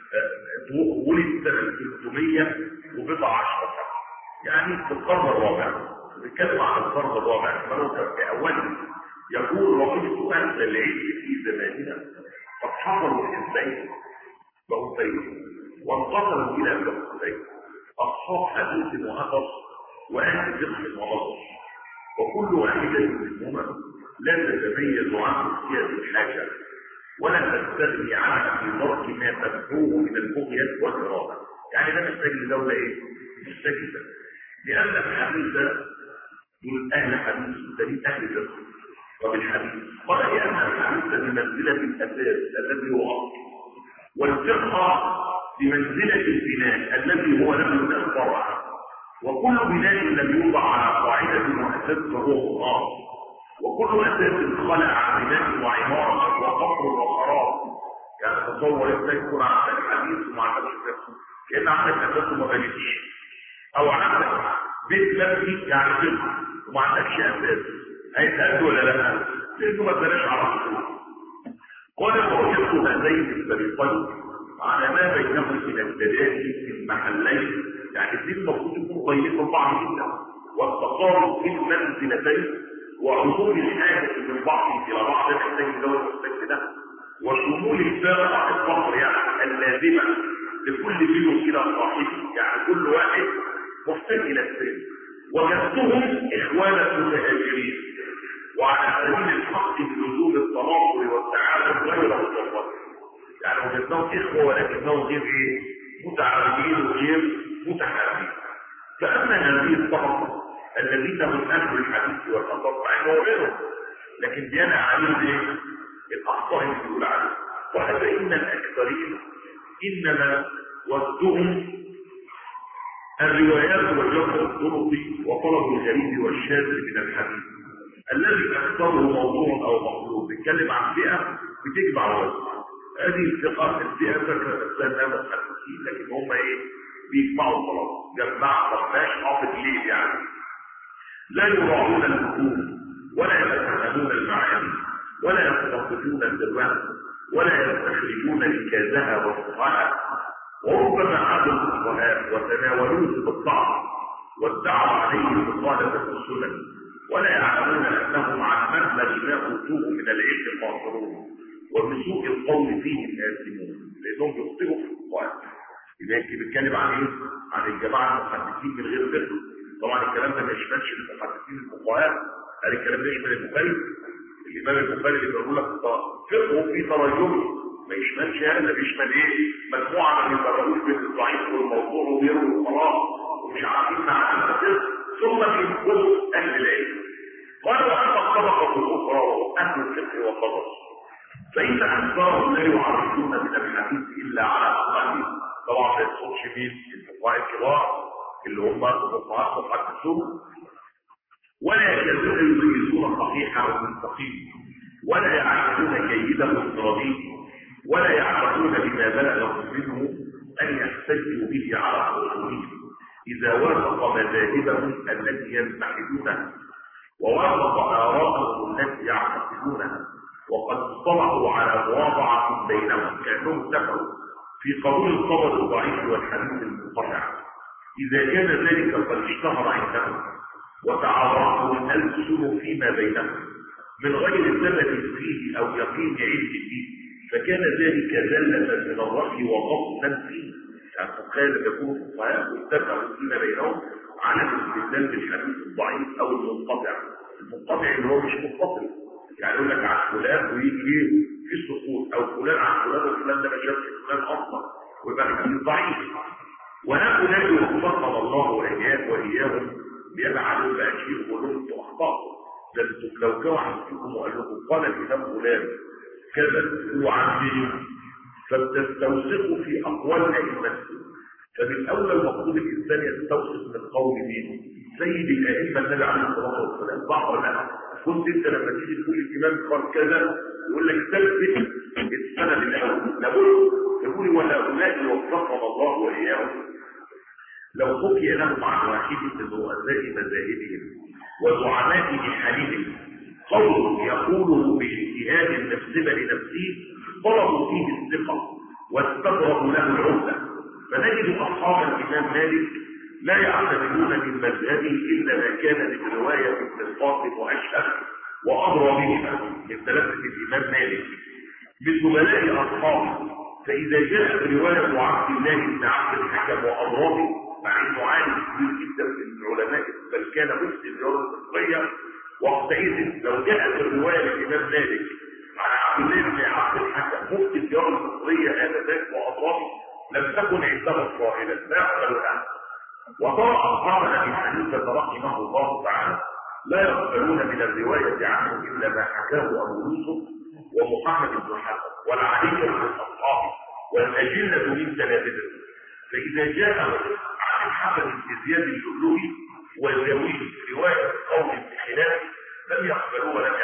S1: آه ولد سنه 300 وبضع عشر سنه يعني في القرن الرابع بيتكلم عن القرن الرابع فلو كان في اوله يقول رأيت أهل العلم في زماننا قد حصلوا حزبين بأسين وانقسموا إلى بأسين أصحاب حديث وأثر وأهل فقه ونظر وكل واحدة منهما لا تتميز عن سياسة الحاجة ولا تستغني عنها في ترك ما تدعوه من البغية والإرادة يعني ده محتاج لدولة إيه؟ محتاج لأن الحديث دول أهل حديث دليل أهل فقه وبالحديث قال لأن الحديث بمنزلة الأساس الذي هو أصل والفقه بمنزلة البناء الذي هو لم يتأثر وكل بناء لم يوضع على قاعدة مؤسسة فهو خاص وكل اساس خلع عن بناء وعماره وقصر وخراب يعني تصور انت يكون عندك حديث وما عندكش اساس كان عندك اساس وما بنيتش او عندك بيت مبني يعني بيت وما عندكش اساس هيتأدي ولا لا؟ لانه ما بلاش على طول قال ووجدت هذين الفريقين على ما بينهم من التداخل في المحلين يعني الاثنين المفروض يكونوا قريبين من بعض جدا والتقارب في المنزلتين وعموم الحاجة من بعض إلى بعض محتاج دولة محتاج ده وشمول الفارقة الفقر يعني اللازمة لكل منهم إلى صاحبه يعني كل واحد محتاج إلى الثاني وجدتهم إخوانا متهاجرين وعلى سبيل الحق بلزوم التناصر والتعاون غير متفق يعني وجدناهم إخوة ولكنهم غير إيه؟ متعاونين وغير متحاربين فأما هذه الطبقة الذين هم أهل الحديث والخطاب مع إنه غيرهم لكن بيانا عليهم إيه؟ الأخطاء اللي بيقول عليها وهذين الأكثرين إنما ودهم الروايات والجمع الطرقي وطلب الغريب والشاذ من الحديث الذي أكثره موضوع أو مطلوب بيتكلم عن فئة بتجمع وزن هذه الثقات الفئة فكرة نفسها انها متحدثين لكن هم ايه بيجمعوا خلاص جماعة طرناش حافظ ليه يعني لا يراعون الحكوم ولا يتفهمون المعاني ولا يستنطقون الدماء ولا يستخرجون الكازها والصفاء وربما عادوا الفقهاء وتناولوه بالطعن وادعوا عليه مخالفة السنن ولا يعلمون انهم عن مهما ما اوتوه من العلم قاصرون وبسوء القول فيه آثمون لأنهم بيخطئوا في القرآن إذا كنت بتكلم عن إيه؟ عن الجماعة المحدثين من غير فقه طبعا الكلام ده ما يشملش المحدثين الفقهاء هل الكلام ده يشمل البخاري؟ الإمام البخاري اللي بيقول لك فقهه في ترجمه ما يشملش هذا بيشمل إيه؟ مجموعة ما بيفرقوش بين الضعيف والموضوع وغيره وخلاص ومش عارفين معنى الفقه ثم في كتب أهل العلم قالوا أما الطبقة الأخرى أهل الفقه والقدر فإن أكثرهم لا يعرفون من الحديث إلا على أقل طبعا ما يقصدش مين الفقهاء الكبار اللي هم فقهاء محدثون ولا يكادون يميزون صحيحا والمستقيم ولا يعرفون جيدا والضربين ولا يعرفون بما بلغهم منه أن يحتجوا به على خصومهم إذا وافق مذاهبهم التي يمتحدونها ووافق آراءهم التي يعتقدونها وقد اصطلحوا على مواضعة بينهم كأنهم اتفقوا في قبول الخبر الضعيف والحديث المنقطع إذا كان ذلك قد اشتهر عندهم وتعارفوا الألسن فيما بينهم من غير ثبت فيه أو يقين علم فيه فكان ذلك زلة من الرأي وغصبا فيه يعني تخيل يكون الفقهاء واتفقوا فيما بينهم على الاستدلال بالحديث الضعيف أو المنقطع المنقطع اللي هو مش متصل يعني يقول لك عن فلان ويجي في سقوط او فلان عن فلان وفلان ده ما شافش فلان اصلا ويبقى الحديث ضعيف وهؤلاء وفقنا الله واياك واياهم بيجعلوا بقى شيء يقولوا انتوا اخطاتوا ده انتوا لو كان واحد فيكم وقال لكم قال الامام فلان كذا هو عن مين فبتستوثقوا في اقوال ائمتكم فمن اول المفروض الانسان يستوثق من قول مين سيد الائمه النبي عليه الصلاه والسلام صح ولا لا كنت انت لما تيجي تقول الامام قال كذا يقول لك ثبت السند الاول لابد يقول وهؤلاء وفقنا الله واياهم لو حكي لهم عن واحد من رؤساء مذاهبهم وزعماء حالهم قول يقوله باجتهاد نفسه لنفسه طلبوا فيه الثقه واستبرأوا له العهده فنجد اصحاب الامام مالك لا يعتمدون من مذهبه إلا ما كان من رواية ابن القاسم وأشهر وأضرى بهما من ثلاثة الإمام مالك من زملاء أصحابه فإذا جاءت رواية عبد الله بن عبد الحكم وأضرابه مع انه عالم كبير جدا من العلماء بل كان مفتي الرياضة المصرية وقتئذ لو جاءت الرواية للإمام مالك عن عبد الله بن عبد الحكم مفتي الرياضة المصرية آنذاك وأضرابه لم تكن عندهم قائلا لا يقبل عنه وطرق أصحاب أبي حنيفة رحمه الله تعالى لا يقبلون من الرواية عنه إلا ما حكاه أبو يوسف ومحمد بن حسن والعلي بن الأصحاب والأجلة من تلامذته فإذا جاء عن الحسن بن زياد اللؤلؤي والجوي رواية قول بخلاف لم يقبلوه ولم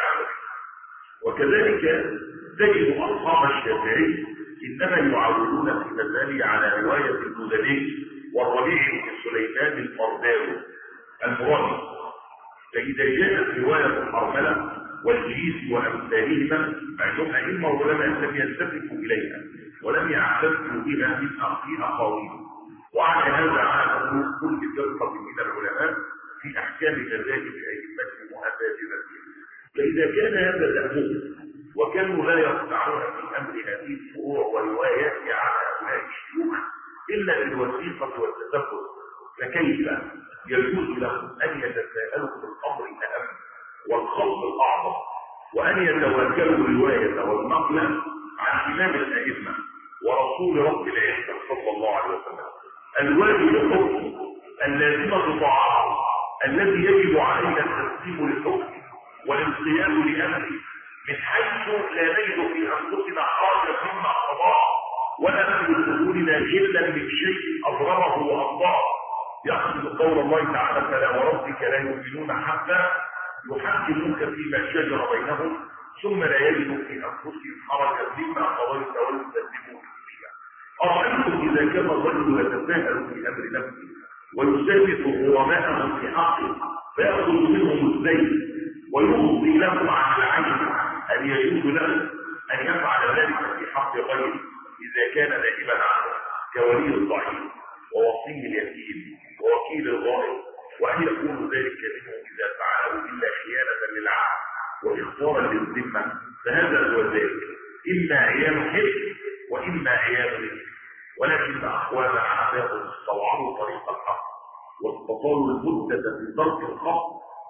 S1: وكذلك تجد أصحاب الشافعي إنما يعولون في مثالي على رواية المدني والربيع بن سليمان الفرداوي المرادي فإذا جاءت رواية الحرملة والجيز وأمثالهما عندهم أئمة وعلماء لم يلتفتوا إليها ولم يعتبروا بها من في أقاويل وعلى هذا عهد كل فرقة من العلماء في أحكام مذاهب أئمتهم وأساتذتهم فإذا كان هذا دأبهم وكانوا لا يقطعون في أمر هذه الفروع ورواياتها على هؤلاء الشيوخ إلا بالوثيقة والتدبر فكيف يجوز لهم أن يتساءلوا في الأمر الأهم والخلق الأعظم وأن يتوكلوا الرواية والنقل عن إمام الأئمة ورسول رب العزة صلى الله عليه وسلم الواجب الحكم اللازمة طاعته الذي يجب علينا التسليم للحكم والانقياد لأمره من حيث لا نجد في أنفسنا حاجة مما قضاه ولا نجد صدورنا غلا من شيء أضرره وأضاه يقصد قول الله تعالى فلا وربك لا يؤمنون حتى يحكموك فيما شجر بينهم ثم لا يجدوا في أنفسهم حرجا مما قضيت ويسلموا فيها أرأيتم إذا كان الرجل يتساءل في أمر نفسه ويسابق غرماءه في حقه فيأخذ منهم الزيت ويمضي لهم عن العين أن يجوز له أن يفعل ذلك في حق غيره إذا كان نائبا عنه كولي الضعيف ووصي اليتيم ووكيل الغائب وأن يكون ذلك منه إذا فعله إلا خيانة للعهد وإخطارا للذمة فهذا هو ذلك إما عيال حفظ وإما عيال رزق ولكن أخوانا عاداتهم استوعبوا طريق الحق واستطالوا المدة في ترك الخط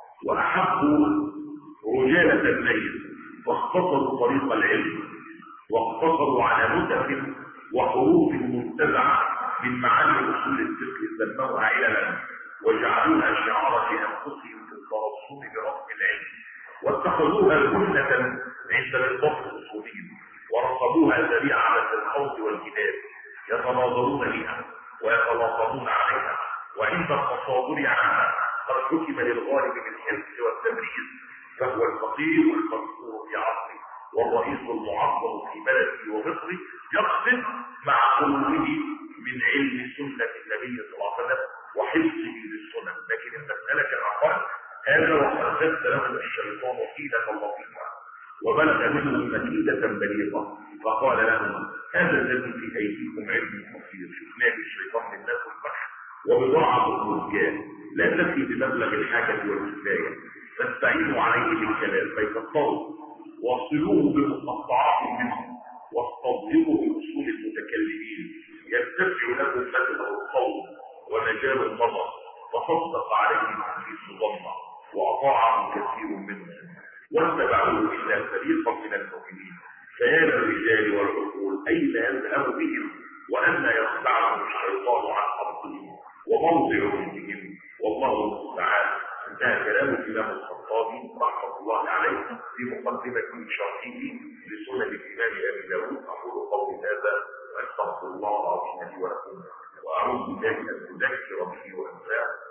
S1: وأحبوا رجالة الليل واختصروا طريق العلم واقتصروا على نتف وحروف منتزعة من معاني أصول الفقه سموها عللا وجعلوها شعارا لأنفسهم في الترسم برسم العلم واتخذوها جنة عند الضبط الأصولي ورصبوها ذريعة الخوض والجدال يتناظرون بها ويتناظرون عليها وعند التصادر عنها قد حكم للغالب بالحرص والتمريز فهو الفقير المذكور في عصره والرئيس المعظم في بلده ومصره يقصد مع قلوبه من علم سنة النبي صلى الله عليه وسلم وحفظه للسنن لكن المسألة كما قال هذا وقد زدت له الشيطان حيلة لطيفة وبلغ منه مكيدة بليغة فقال لهم هذا الذي في أيديكم علم كثير شفناه الشيطان للناس البحر وبضاعة الرجال لا تكفي بمبلغ الحاجة والكفاية فاستعينوا عليه بالكلام فيكفروا واصلوه بمقطعات منه واستظهروا بأصول المتكلمين يرتفع لكم مثل القول ومجال النظر فصدق عليهم حديث ضمه وأطاعهم كثير منهم واتبعوه إلا فريقا من المؤمنين فيا الرجال والعقول أين يذهب بهم وأن يخدعهم الشيطان عن أرضهم وموضع رجلهم والله المستعان انتهى كلام الإمام الخطابي رحمة الله عليه في مقدمة شرحه لسنن الإمام أبي داود أقول قولي هذا وأستغفر الله العظيم لي ولكم وأعوذ بالله أن أذكر به وأنفاه